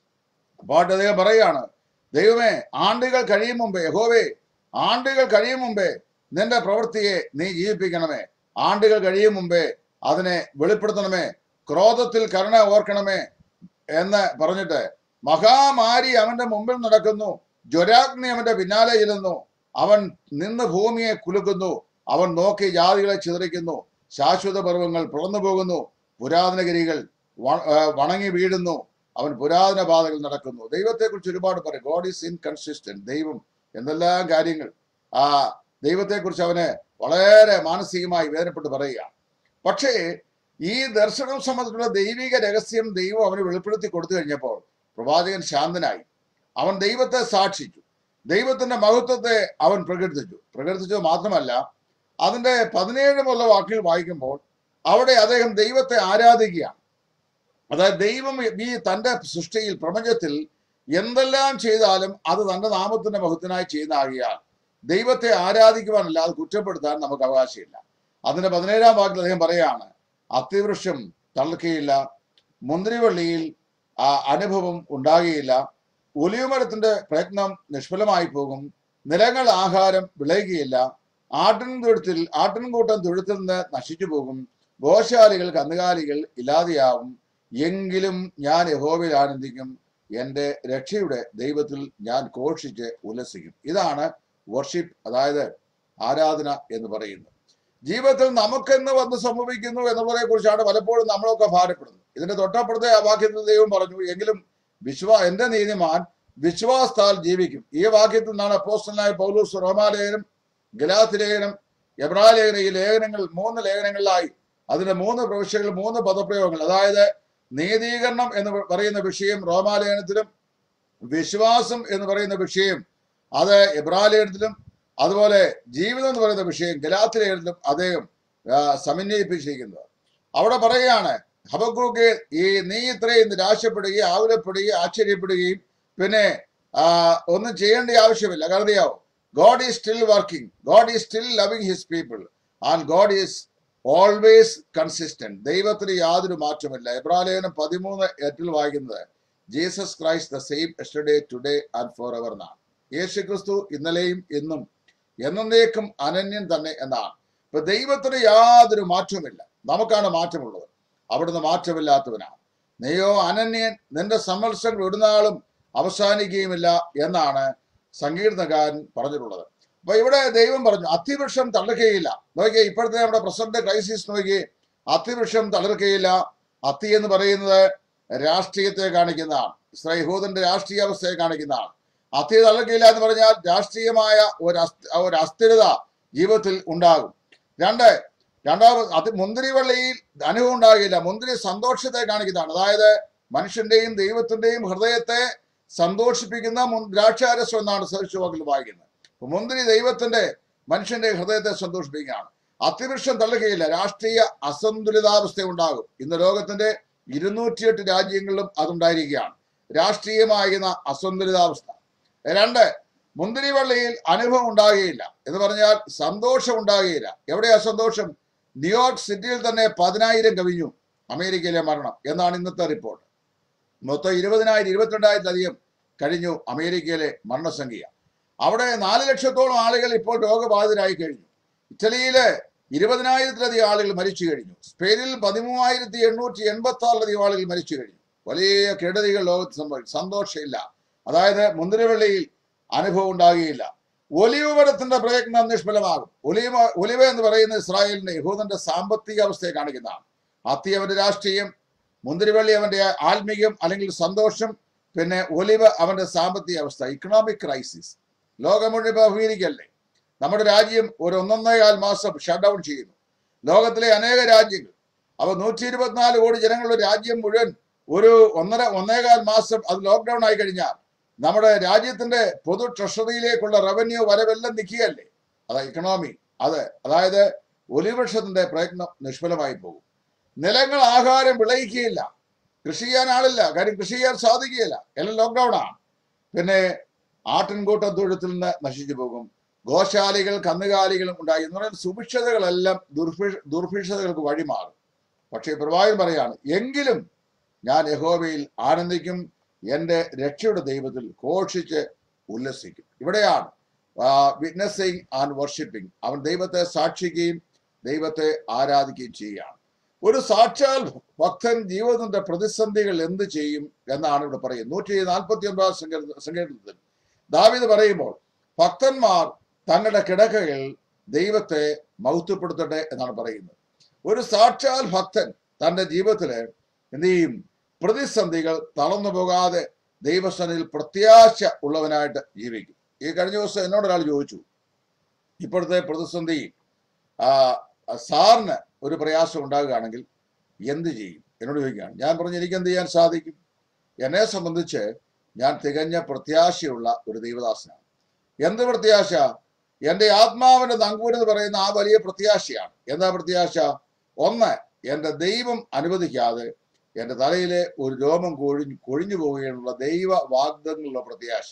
പാട്ട് അദ്ദേഹം പറയുകയാണ് ദൈവമേ ആണ്ടുകൾ കഴിയും മുമ്പേ യഹോവേ ആണ്ടുകൾ കഴിയും മുമ്പേ നിന്റെ പ്രവൃത്തിയെ നീ ജീവിപ്പിക്കണമേ ആണ്ടുകൾ കഴിയും മുമ്പേ അതിനെ വെളിപ്പെടുത്തണമേ ക്രോധത്തിൽ കരുണ ഓർക്കണമേ എന്ന് പറഞ്ഞിട്ട് മഹാമാരി അവന്റെ മുമ്പിൽ നടക്കുന്നു ജ്വരാഗ്നി അവന്റെ പിന്നാലെ ചെല്ലുന്നു അവൻ നിന്ന് ഭൂമിയെ കുലുക്കുന്നു അവൻ നോക്കി ജാതികളെ ചിതറിക്കുന്നു ശാശ്വത പർവ്വങ്ങൾ പിളർന്നു പോകുന്നു പുരാതനഗിരികൾ വ- ആ, വണങ്ങി വീഴുന്നു അവൻ പുരാതന പാതകൾ നടക്കുന്നു ദൈവത്തെക്കുറിച്ച് ഒരുപാട് പറയും ഗോഡ് ഈസ് ഇൻകൺസിസ്റ്റന്റ് ദൈവം എന്തെല്ലാം കാര്യങ്ങൾ ആ ദൈവത്തെക്കുറിച്ച് അവന് വളരെ മാനസികമായി വേദനപ്പെട്ട് പറയുക പക്ഷേ ഈ ദർശനം സംബന്ധിച്ചുള്ള ദൈവിക രഹസ്യം ദൈവം അവന് വെളിപ്പെടുത്തി കൊടുത്തു കഴിഞ്ഞപ്പോൾ പ്രവാചകൻ ശാന്തനായി അവൻ ദൈവത്തെ സാക്ഷിച്ചു ദൈവത്തിന്റെ മഹത്വത്തെ അവൻ പ്രകീർത്തിച്ചു പ്രകീർത്തിച്ചത് മാത്രമല്ല അതിന്റെ പതിനേഴ് മുതലുള്ള വാക്കുകൾ വായിക്കുമ്പോൾ അവിടെ അദ്ദേഹം ദൈവത്തെ ആരാധിക്കുകയാണ് അതായത് ദൈവം ഈ തന്റെ സൃഷ്ടിയിൽ പ്രപഞ്ചത്തിൽ എന്തെല്ലാം ചെയ്താലും അത് തന്റെ നാമത്തിന്റെ മഹത്വനായി ചെയ്യുന്നതാകിയാൽ ദൈവത്തെ ആരാധിക്കുവാനല്ലാതെ കുറ്റപ്പെടുത്താൻ നമുക്ക് അവകാശമില്ല അതിന്റെ പതിനേഴാം വാക്കിൽ അദ്ദേഹം പറയാണ് അത്തിവൃക്ഷം തളർക്കുകയില്ല മുന്തിരിവള്ളിയിൽ ആ അനുഭവം ഉണ്ടാകുകയില്ല ഒലിവുമരത്തിന്റെ പ്രയത്നം നിഷ്ഫലമായി പോകും നിലങ്ങൾ ആഹാരം വിളയുകയില്ല ആട്ടിൻ തൊഴുത്തിൽ ആട്ടിൻകൂട്ടം തൊഴുത്തിൽ നിന്ന് നശിച്ചു പോകും ഗോശാലികൾ കന്നുകാലികൾ ഇല്ലാതെയാവും എങ്കിലും ഞാൻ യഹോവയിൽ ആനന്ദിക്കും എൻ്റെ രക്ഷയുടെ ദൈവത്തിൽ ഞാൻ ഘോഷിച്ച് ഉല്ലസിക്കും ഇതാണ് വർഷിപ്പ് അതായത് ആരാധന എന്ന് പറയുന്നത് ജീവിതത്തിൽ നമുക്കെന്ന് വന്ന് സംഭവിക്കുന്നു എന്നുള്ളതിനെ കുറിച്ചാണ് പലപ്പോഴും നമ്മളൊക്കെ ഭാരപ്പെടുന്നത് ഇതിന്റെ തൊട്ടപ്പുറത്തെ ആ വാക്യത്തിൽ ദൈവം പറഞ്ഞു എങ്കിലും വിശ്വാ എന്റെ നീതിമാൻ വിശ്വാസത്താൽ ജീവിക്കും ഈ വാക്യത്തിൽ നിന്നാണ് അപ്പോസ്റ്റലായ പൗലൂസ് റോമാലേഖനം ഗലാത്ത് ലേഖനം എബ്രാലേഖനം ഈ ലേഖനങ്ങൾ മൂന്ന് ലേഖനങ്ങളിലായി അതിന്റെ മൂന്ന് പ്രവിശ്യകൾ മൂന്ന് പദപ്രയോഗങ്ങൾ അതായത് നീതീകരണം എന്ന് പറയുന്ന വിഷയം റോമാലേഖനത്തിലും വിശ്വാസം എന്ന് പറയുന്ന വിഷയം അത് എബ്രാലേഖനത്തിലും അതുപോലെ ജീവിതം എന്ന് പറയുന്ന വിഷയം ഗലാത്ത് ലേഖനത്തിലും അദ്ദേഹം ആ, സമന്വയിപ്പിച്ചിരിക്കുന്നത് അവിടെ പറയുകയാണ് ഹബക്കൂക്ക് ഈ നീ ഇത്രയും നിരാശപ്പെടുകയും ആകുലപ്പെടുകയും ആശ്ചര്യപ്പെടുകയും പിന്നെ ആ, ഒന്നും ചെയ്യേണ്ട ആവശ്യമില്ല കരുതിയാവോ God is still working God is still loving his people and God is always consistent ദൈവത്തിന് യാതൊരു മാറ്റമില്ല എബ്രാലേഖനം പതിമൂന്ന് എട്ടിൽ വായിക്കുന്നത് Jesus Christ the same yesterday today and forever എന്നാണ് യേശു ക്രിസ്തു ഇന്നലെയും ഇന്നും എന്നേക്കും അനന്യൻ തന്നെ എന്നാണ് ഇപ്പൊ ദൈവത്തിന് യാതൊരു മാറ്റവുമില്ല നമുക്കാണ് മാറ്റമുള്ളത് അവിടുന്ന് മാറ്റമില്ലാത്തവനാണ് നീയോ അനന്യൻ നിന്റെ സമ്മത്സരങ്ങൾ ഒരു നാളും അവസാനിക്കുകയുമില്ല എന്നാണ് സങ്കീർത്തനകാരൻ പറഞ്ഞിട്ടുള്ളത് അപ്പൊ ഇവിടെ ദൈവം പറഞ്ഞു അത്തിവൃക്ഷം തളർക്കുകയില്ല നോക്കിയേ ഇപ്പോഴത്തെ നമ്മുടെ പ്രസന്റ് ക്രൈസിസ് നോക്കിയേ അത്തിവൃക്ഷം തളർക്കുകയില്ല അത്തി എന്ന് പറയുന്നത് രാഷ്ട്രീയത്തെ കാണിക്കുന്നതാണ് ഇസ്രായേഹൂദന്റെ രാഷ്ട്രീയ അവസ്ഥയെ കാണിക്കുന്നതാണ് അത്തി തളർക്കുകയില്ല എന്ന് പറഞ്ഞാൽ രാഷ്ട്രീയമായ ഒരു അസ്ഥ- ഒരു അസ്ഥിരത ജീവിതത്തിൽ ഉണ്ടാകും രണ്ട് രണ്ടാമത് അത് മുന്തിരിവള്ളിയിൽ അനുഭവം ഉണ്ടാകില്ല മുന്തിരി സന്തോഷത്തെ കാണിക്കുന്നതാണ് അതായത് മനുഷ്യന്റെയും ദൈവത്തിന്റെയും ഹൃദയത്തെ സന്തോഷിപ്പിക്കുന്ന മുൻ- ദ്രാക്ഷാരസം എന്നാണ് സെർച്ച് വാക്കിൽ വായിക്കുന്നത് അപ്പൊ മുന്തിരി ദൈവത്തിന്റെ മനുഷ്യന്റെ ഹൃദയത്തെ സന്തോഷിപ്പിക്കുകയാണ് അത്തിവൃക്ഷം തള്ളുകയില്ല രാഷ്ട്രീയ അസന്തുലിതാവസ്ഥ ഉണ്ടാകും ഇന്ന് ലോകത്തിന്റെ ഇരുന്നൂറ്റിയെട്ട് രാജ്യങ്ങളിലും അതുണ്ടായിരിക്കുകയാണ് രാഷ്ട്രീയമായിരുന്ന അസന്തുലിതാവസ്ഥ രണ്ട് മുന്തിരിവള്ളിയിൽ അനുഭവം ഉണ്ടാകുകയില്ല എന്ന് പറഞ്ഞാൽ സന്തോഷം ഉണ്ടാകുകയില്ല എവിടെയാ സന്തോഷം ന്യൂയോർക്ക് സിറ്റിയിൽ തന്നെ പതിനായിരം കവിഞ്ഞു അമേരിക്കയിലെ മരണം എന്നാണ് ഇന്നത്തെ റിപ്പോർട്ട് മൊത്തം ഇരുപതിനായിരം ഇരുപത്തിരണ്ടായിരത്തിലധികം കഴിഞ്ഞു അമേരിക്കയിലെ മരണസംഖ്യ അവിടെ നാല് ലക്ഷത്തോളം ആളുകൾ ഇപ്പോൾ രോഗബാധിതരായി കഴിഞ്ഞു ഇറ്റലിയില് ഇരുപതിനായിരത്തിലധികം ആളുകൾ മരിച്ചു കഴിഞ്ഞു സ്പെയിനിൽ പതിമൂവായിരത്തി എണ്ണൂറ്റി എൺപത്തി ആറിലധികം ആളുകൾ മരിച്ചു കഴിഞ്ഞു വലിയ കെടുതികൾ ലോകത്ത് സംഭവിച്ചു സന്തോഷമില്ല അതായത് മുന്തിരിവള്ളിയിൽ അനുഭവം ഉണ്ടാകുകയില്ല ഒലിവ് മരത്തിന്റെ പ്രയത്നം നിഷ്ഫലമാകും ഒലിവ ഒലിവ എന്ന് പറയുന്ന ഇസ്രായേലിന്റെ യഹൂദന്റെ സാമ്പത്തിക അവസ്ഥയെ കാണിക്കുന്നതാണ് അത്തി അവന്റെ രാഷ്ട്രീയം മുന്തിരിവള്ളി അവന്റെ ആത്മീയം അല്ലെങ്കിൽ സന്തോഷം പിന്നെ ഒലിവ് അവന്റെ സാമ്പത്തിക അവസ്ഥ ഇക്കണോമിക് ക്രൈസിസ് ലോകം മുഴുവൻ ഇപ്പൊ അഭിമുഖീകരിക്കല്ലേ നമ്മുടെ രാജ്യം ഒരു ഒന്നൊന്നേകാൽ മാസം ഷട്ട് ഡൗൺ ചെയ്യുന്നു ലോകത്തിലെ അനേക രാജ്യങ്ങൾ അപ്പൊ നൂറ്റി ഇരുപത്തിനാല് കോടി ജനങ്ങളുടെ രാജ്യം മുഴുവൻ ഒരു ഒന്നര ഒന്നേകാൽ മാസം അത് ലോക്ക്ഡൌൺ ആയി കഴിഞ്ഞാൽ നമ്മുടെ രാജ്യത്തിന്റെ പൊതു ട്രഷറിയിലേക്കുള്ള റവന്യൂ വരവെല്ലാം നിൽക്കുകയല്ലേ അതാ ഇക്കണോമി അത് അതായത് ഒലിവൃക്ഷത്തിന്റെ പ്രയത്നം നിഷ്ഫലമായി പോകും നിലങ്ങൾ ആഹാരം വിളയിക്കുകയില്ല കൃഷി ചെയ്യാൻ ആളില്ല കാര്യം കൃഷി ചെയ്യാൻ സാധിക്കുകയില്ല എല്ലാം ലോക്ക്ഡൌൺ ആണ് പിന്നെ ആട്ടിൻകൂട്ടം തൊഴുത്തിൽ നിന്ന് നശിച്ചു പോകും ഗോശാലികൾ കന്നുകാലികളും ഉണ്ടായി എന്ന് പറയുന്ന സുഭിക്ഷതകളെല്ലാം ദുർഭി ദുർഭിക്ഷതകൾക്ക് വഴിമാറും പക്ഷേ പ്രവാചകൻ പറയാണ് എങ്കിലും ഞാൻ യഹോവയിൽ ആനന്ദിക്കും എൻ്റെ രക്ഷയുടെ ദൈവത്തിൽ ഘോഷിച്ച് ഉല്ലസിക്കും ഇവിടെയാണ് വിറ്റ്നസിങ് ആൻഡ് വർഷിപ്പിംഗ് അവൻ ദൈവത്തെ സാക്ഷിക്കുകയും ദൈവത്തെ ആരാധിക്കുകയും ചെയ്യുകയാണ് ഒരു സാക്ഷാൽ ഭക്തൻ ജീവിതത്തിന്റെ പ്രതിസന്ധികൾ എന്ത് ചെയ്യും എന്നാണ് ഇവിടെ പറയുന്നത് നൂറ്റി നാൽപ്പത്തി ഒൻപതാം സങ്കീർത്തനത്തിൽ ദാവിദ് പറയുമ്പോൾ ഭക്തന്മാർ തങ്ങളുടെ കിടക്കകൾ ദൈവത്തെ മഹത്വപ്പെടുത്തട്ടെ എന്നാണ് പറയുന്നത് ഒരു സാക്ഷാൽ ഭക്തൻ തന്റെ ജീവിതത്തില് എന്ത് ചെയ്യും പ്രതിസന്ധികൾ തളർന്നു പോകാതെ ദൈവസനിൽ പ്രത്യാശ ഉള്ളവനായിട്ട് ജീവിക്കും ഈ കഴിഞ്ഞ ദിവസം എന്നോട് ഒരാൾ ചോദിച്ചു ഇപ്പോഴത്തെ പ്രതിസന്ധി ആ, സാറിന് ഒരു പ്രയാസം ഉണ്ടാകുകയാണെങ്കിൽ എന്ത് ചെയ്യും എന്നോട് ചോദിക്കുകയാണ് ഞാൻ പറഞ്ഞു എനിക്ക് എന്ത് ചെയ്യാൻ സാധിക്കും എന്നെ സംബന്ധിച്ച് ഞാൻ തികഞ്ഞ പ്രത്യാശയുള്ള ഒരു ദൈവദാസനാണ് എന്ത് പ്രത്യാശ എൻ്റെ ആത്മാവിന്റെ നങ്കൂരെന്ന് പറയുന്ന ആ വലിയ പ്രത്യാശയാണ് എന്താ പ്രത്യാശ ഒന്ന് എൻ്റെ ദൈവം അനുവദിക്കാതെ എൻ്റെ തലയിലെ ഒരു രോമം കൊഴിഞ്ഞു കൊഴിഞ്ഞു പോവുകയുള്ള ദൈവ വാഗ്ദങ്ങളുള്ള പ്രത്യാശ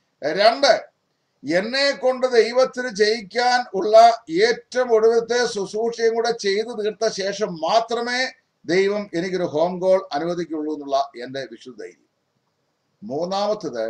രണ്ട് എന്നെ കൊണ്ട് ദൈവത്തിന് ജയിക്കാൻ ഉള്ള ഏറ്റവും ഒടുവിലത്തെ ശുശ്രൂഷയും കൂടെ ചെയ്തു തീർത്ത ശേഷം മാത്രമേ ദൈവം എനിക്കൊരു ഹോം ഗോൾ അനുവദിക്കുള്ളൂ എന്നുള്ള എൻ്റെ വിശുദ്ധ ധൈര്യം മൂന്നാമത്തത്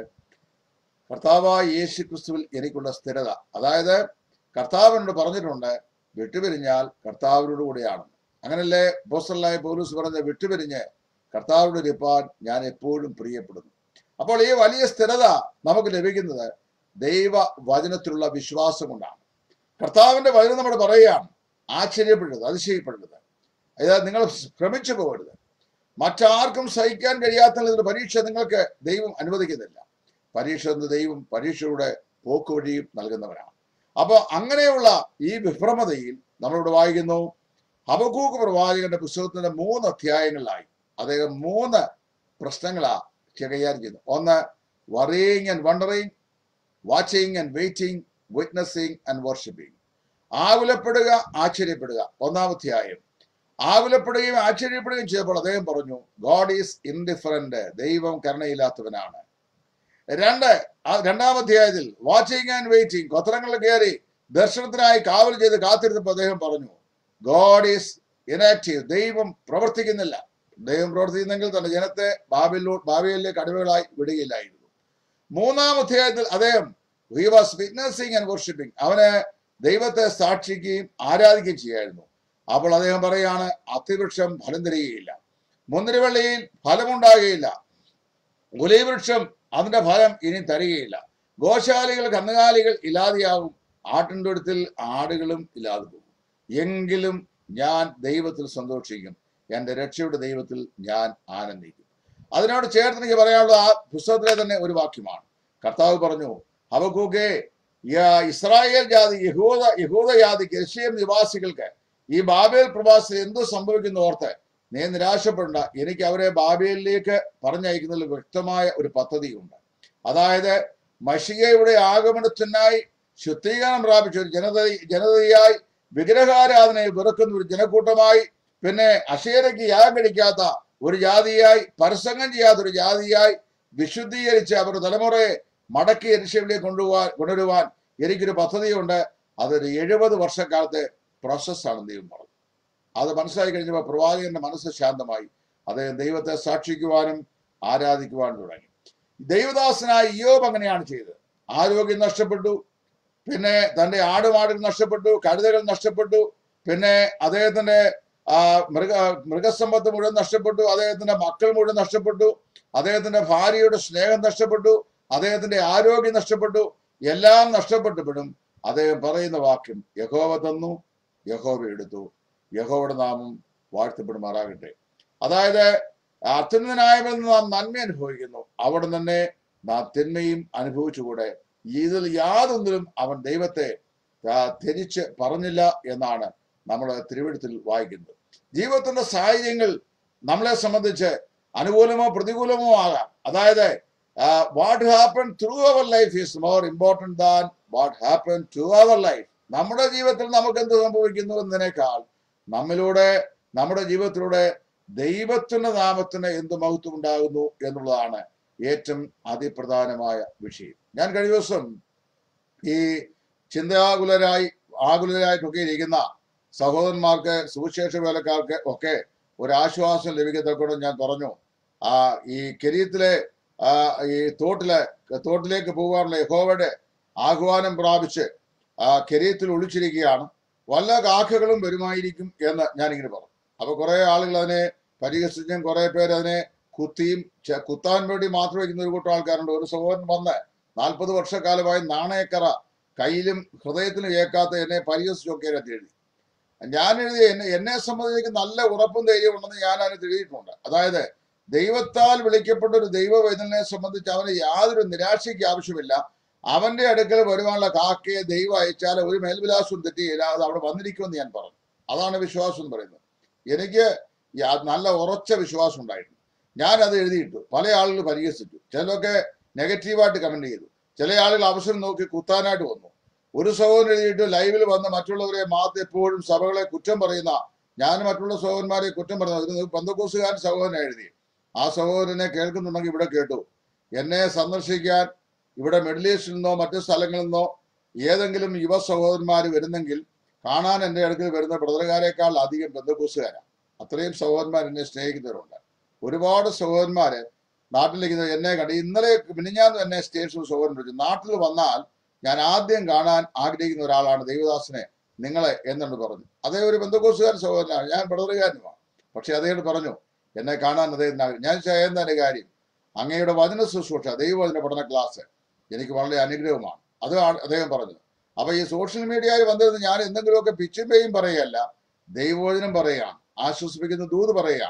കർത്താവായ യേശു ക്രിസ്തുവിൽ എനിക്കുള്ള സ്ഥിരത അതായത് കർത്താവിനോട് പറഞ്ഞിട്ടുണ്ട് വിട്ടുപിരിഞ്ഞാൽ കർത്താവിനോട് കൂടെയാണ് അങ്ങനല്ലേ പോസ്റ്റലായ പോലീസ് പറഞ്ഞ വിട്ടുപിരിഞ്ഞ് കർത്താവിനോട് ഇരിപ്പാൻ ഞാൻ എപ്പോഴും പ്രിയപ്പെടുന്നു അപ്പോൾ ഈ വലിയ സ്ഥിരത നമുക്ക് ലഭിക്കുന്നത് ദൈവ വചനത്തിലുള്ള വിശ്വാസം കൊണ്ടാണ് കർത്താവിന്റെ വചനം നമ്മൾ പറയുകയാണ് ആശ്ചര്യപ്പെടരുത് അതിശയപ്പെടരുത് അതായത് നിങ്ങൾ ഭ്രമിച്ചു പോകരുത് മറ്റാർക്കും സഹിക്കാൻ കഴിയാത്ത ഒരു പരീക്ഷ നിങ്ങൾക്ക് ദൈവം അനുവദിക്കുന്നില്ല പരീക്ഷ എന്ന ദൈവം പരീക്ഷയുടെ പോക്കുവഴിയും നൽകുന്നവരാണ് അപ്പോൾ അങ്ങനെയുള്ള ഈ വിഭ്രമതയിൽ നമ്മളിവിടെ വായിക്കുന്നു ഹബക്കൂക്ക് പ്രവാചകന്റെ പുസ്തകത്തിന്റെ മൂന്ന് അധ്യായങ്ങളിലായി അദ്ദേഹം മൂന്ന് പ്രശ്നങ്ങളാ കൈകാര്യം ചെയ്യുന്നു ഒന്ന് worrying and wondering watching and waiting witnessing and worshipping ആകുലപ്പെടുക ആശ്ചര്യപ്പെടുക ഒന്നാം അധ്യായം ആകുലപ്പെടുകയും ആശ്ചര്യപ്പെടുകയും ചെയ്തപ്പോൾ അദ്ദേഹം പറഞ്ഞു ഗോഡ് ഈസ് ഇൻഡിഫറന്റ് ദൈവം കരുണയില്ലാത്തവനാണ് രണ്ട് ആ രണ്ടാം അധ്യായത്തിൽ വാച്ചിങ് ആൻഡ് വെയിറ്റിംഗ് കൊത്തളങ്ങളിൽ കയറി ദർശനത്തിനായി കാവൽ ചെയ്ത് കാത്തിരുന്നപ്പോൾ അദ്ദേഹം പറഞ്ഞു ഗോഡ് ഈസ് ഇനാക്റ്റീവ് ദൈവം പ്രവർത്തിക്കുന്നില്ല ദൈവം പ്രവർത്തിക്കുന്നെങ്കിൽ തന്റെ ജനത്തെ ബാബിലോ ബാബിയിലേക്ക് അടിമകളായി വിടുകയില്ലായിരുന്നു മൂന്നാം അധ്യായത്തിൽ അദ്ദേഹം he was witnessing and worshipping അവന് ദൈവത്തെ സാക്ഷിക്കുകയും ആരാധിക്കുകയും ചെയ്യായിരുന്നു അപ്പോൾ അദ്ദേഹം പറയാണ് അത്തിവൃക്ഷം ഫലം തരികയില്ല മുന്തിരിവള്ളിയിൽ ഫലമുണ്ടാകുകയില്ല ഒലിവൃക്ഷം അതിന്റെ ഫലം ഇനി തരികയില്ല ഗോശാലികൾ കന്നുകാലികൾ ഇല്ലാതെയാകും ആട്ടിൻതൊഴുത്തിൽ ആടുകളും ഇല്ലാതെ പോകും എങ്കിലും ഞാൻ ദൈവത്തിൽ സന്തോഷിക്കും എൻ്റെ രക്ഷയുടെ ദൈവത്തിൽ ഞാൻ ആനന്ദിക്കും അതിനോട് ചേർത്ത് എനിക്ക് പറയാനുള്ള ആ പുസ്തകത്തിലെ തന്നെ ഒരു വാക്യമാണ് കർത്താവ് പറഞ്ഞു ഹബക്കൂക്കെ ഇസ്രായേൽ ജാതി യഹൂദ യഹൂദ ജാതി യർഷീയം നിവാസികൾക്ക് ഈ ബാബേൽ പ്രവാസത്തിൽ എന്തു സംഭവിക്കുന്നു ഓർത്ത് നീ നിരാശപ്പെടണ്ട എനിക്ക് അവരെ ബാബേലിലേക്ക് പറഞ്ഞയക്കുന്നതിൽ വ്യക്തമായ ഒരു പദ്ധതിയുണ്ട് അതായത് മഷികയുടെ ആഗമനത്തിനായി ശുദ്ധീകരണം പ്രാപിച്ച ഒരു ജനത ജനതയായി വിഗ്രഹാരാധനയെ വെറുക്കുന്ന ഒരു ജനക്കൂട്ടമായി പിന്നെ അഷേരയ്ക്ക് യാഗം കഴിക്കാത്ത ഒരു ജാതിയായി പരസംഗം ചെയ്യാത്ത ഒരു ജാതിയായി വിശുദ്ധീകരിച്ച് അവരുടെ തലമുറയെ മടക്കി എരിശയിലേക്ക് കൊണ്ടുപോകാൻ കൊണ്ടുവരുവാൻ എനിക്കൊരു പദ്ധതിയുണ്ട് അതൊരു എഴുപത് വർഷക്കാലത്തെ പ്രോസസ്സാണ് ദൈവം പറഞ്ഞു അത് മനസ്സിലാക്കി കഴിഞ്ഞപ്പോൾ പ്രവാചകന്റെ മനസ്സ് ശാന്തമായി അദ്ദേഹം ദൈവത്തെ സാക്ഷിക്കുവാനും ആരാധിക്കുവാനും തുടങ്ങി ദൈവദാസനായ യോബ് അങ്ങനെയാണ് ചെയ്തത് ആരോഗ്യം നഷ്ടപ്പെട്ടു പിന്നെ തന്റെ ആടുമാടുകൾ നഷ്ടപ്പെട്ടു കഴുതകൾ നഷ്ടപ്പെട്ടു പിന്നെ അദ്ദേഹത്തിന്റെ ആ മൃഗ മൃഗസമ്പത്ത് മുഴുവൻ നഷ്ടപ്പെട്ടു അദ്ദേഹത്തിന്റെ മക്കൾ മുഴുവൻ നഷ്ടപ്പെട്ടു അദ്ദേഹത്തിന്റെ ഭാര്യയുടെ സ്നേഹം നഷ്ടപ്പെട്ടു അദ്ദേഹത്തിന്റെ ആരോഗ്യം നഷ്ടപ്പെട്ടു എല്ലാം നഷ്ടപ്പെട്ടപ്പോഴും അദ്ദേഹം പറയുന്ന വാക്യം യഹോവ തന്നു യഹോവ എടുത്തു യഹോവയുടെ നാമം വാഴ്ത്തപ്പെടുമാറാകട്ടെ അതായത് അത്യുന്നതനായവൻ നാം നന്മ അനുഭവിക്കുന്നു അവിടെ തന്നെ നാം തിന്മയും അനുഭവിച്ചുകൂടെ ഇതിൽ യാതൊന്നിലും അവൻ ദൈവത്തെ ആ, ത്യജിച്ച് പറഞ്ഞില്ല എന്നാണ് നമ്മൾ തിരുവഴുത്തിൽ വായിക്കുന്നത് ജീവിതത്തിന്റെ സാഹചര്യങ്ങൾ നമ്മളെ സംബന്ധിച്ച് അനുകൂലമോ പ്രതികൂലമോ ആകാം അതായത് what happen through our life is more important than what happen to our life നമ്മുടെ ജീവിതത്തിൽ നമുക്ക് എന്ത് സംഭവിക്കുന്നു എന്നതിനേക്കാൾ നമ്മിലൂടെ നമ്മുടെ ജീവിതത്തിലൂടെ ദൈവത്തിന്റെ നാമത്തിന് എന്ത് മഹത്വം ഉണ്ടാകുന്നു എന്നുള്ളതാണ് ഏറ്റവും അതിപ്രധാനമായ വിഷയം ഞാൻ കഴിഞ്ഞ ദിവസം ഈ ചിന്താകുലരായി ആകുലരായിട്ടൊക്കെ ഇരിക്കുന്ന സഹോദരന്മാർക്ക് സുവിശേഷ വേലക്കാർക്ക് ഒക്കെ ഒരു ആശ്വാസം ലഭിക്കത്തക്കോണം ഞാൻ പറഞ്ഞു ആ ഈ കെരീത്തിലെ ആ, ഈ തോട്ടിലെ തോട്ടിലേക്ക് പോകാനുള്ള യഹോവയുടെ ആഹ്വാനം പ്രാപിച്ച് ആ കെരീത്തിൽ ഒളിച്ചിരിക്കുകയാണ് വല്ല കാക്കകളും വരുമായിരിക്കും എന്ന് ഞാനിങ്ങനെ പറഞ്ഞു അപ്പൊ കുറെ ആളുകൾ അതിനെ പരിഹസിച്ചും കുറെ പേര് അതിനെ കുത്തിയും ചെ- കുത്താൻ വേണ്ടി മാത്രം ഇരിക്കുന്ന ഒരു കൂട്ടം ആൾക്കാരുണ്ട് ഒരു സഹോദരൻ വന്ന് നാൽപ്പത് വർഷക്കാലമായി നാണയക്കറ കയ്യിലും ഹൃദയത്തിലും ഏക്കാത്ത എന്നെ പരിഹസിച്ചൊക്കെ അതിനകത്ത് എഴുതി ഞാൻ എഴുതിയ എന്നെ എന്നെ സംബന്ധിച്ച് നല്ല ഉറപ്പും ധൈര്യം ഉണ്ടെന്ന് ഞാൻ അതിന് എഴുതിയിട്ടുണ്ട് അതായത് ദൈവത്താൽ വിളിക്കപ്പെട്ട ഒരു ദൈവവേദനെ സംബന്ധിച്ച് അവന് യാതൊരു നിരാശയ്ക്ക് ആവശ്യമില്ല അവന്റെ അടുക്കൽ വരുവാനുള്ള കാക്കയെ ദൈവം അയച്ചാൽ ഒരു മേൽവിലാസവും തെറ്റിയില്ല അത് അവിടെ വന്നിരിക്കുമെന്ന് ഞാൻ പറഞ്ഞു അതാണ് വിശ്വാസം എന്ന് പറയുന്നത് എനിക്ക് യാ- നല്ല ഉറച്ച വിശ്വാസം ഉണ്ടായിരുന്നു ഞാൻ അത് എഴുതിയിട്ടു പല ആളുകൾ പരിഹസിച്ചു ചിലരൊക്കെ നെഗറ്റീവായിട്ട് കമന്റ് ചെയ്തു ചില ആളുകൾ അവസരം നോക്കി കുത്താനായിട്ട് വന്നു ഒരു സഹോദരൻ എഴുതിയിട്ട് ലൈവിൽ വന്ന് മറ്റുള്ളവരെ മാത്രം എപ്പോഴും സഭകളെ കുറ്റം പറയുന്ന ഞാൻ മറ്റുള്ള സഹോദരന്മാരെ കുറ്റം പറയുന്നത് പന്തക്കോസുകാരൻ സഹോദരൻ എഴുതി ആ സഹോദരനെ കേൾക്കുന്നുണ്ടെങ്കിൽ ഇവിടെ കേട്ടു എന്നെ സന്ദർശിക്കാൻ ഇവിടെ മിഡിൽ ഈസ്റ്റിൽ നിന്നോ മറ്റു സ്ഥലങ്ങളിൽ നിന്നോ ഏതെങ്കിലും യുവ സഹോദരന്മാർ വരുന്നെങ്കിൽ കാണാൻ എൻ്റെ അടുക്കൽ വരുന്ന ബ്രദറുകാരെക്കാൾ അധികം ബന്ധുക്കൂസുകാരാണ് അത്രയും സഹോദരന്മാർ എന്നെ സ്നേഹിക്കുന്നവരുണ്ട് ഒരുപാട് സഹോദരന്മാര് നാട്ടിലേക്ക് ഇത് എന്നെ കണ്ട് ഇന്നലെ മിനിഞ്ഞാന്ന് എന്നെ സ്റ്റേഷൻ സഹോദരൻ വിളിച്ചു നാട്ടിൽ വന്നാൽ ഞാൻ ആദ്യം കാണാൻ ആഗ്രഹിക്കുന്ന ഒരാളാണ് ദൈവദാസനെ നിങ്ങളെ എന്നുണ്ട് പറഞ്ഞു അതേ ഒരു ബന്ധുക്കോസുകാരൻ സഹോദരനാണ് ഞാൻ ബ്രദറുകാരനുമാണ് പക്ഷെ അദ്ദേഹം പറഞ്ഞു എന്നെ കാണാൻ അദ്ദേഹത്തിന് ആഗ്രഹം ഞാൻ ചെയ്യുന്ന എൻ്റെ കാര്യം അങ്ങയുടെ വചന ശുശ്രൂഷ ദൈവവചന പഠന ക്ലാസ് എനിക്ക് വളരെ അനുഗ്രഹമാണ് അത് ആ- അദ്ദേഹം പറഞ്ഞത് അപ്പൊ ഈ സോഷ്യൽ മീഡിയയിൽ വന്നിരുന്ന് ഞാൻ എന്തെങ്കിലുമൊക്കെ പിച്ചുമ്പയും പറയുകയല്ല ദൈവവചനം പറയുകയാണ് ആശ്വസിപ്പിക്കുന്ന ദൂത് പറയുകയാണ്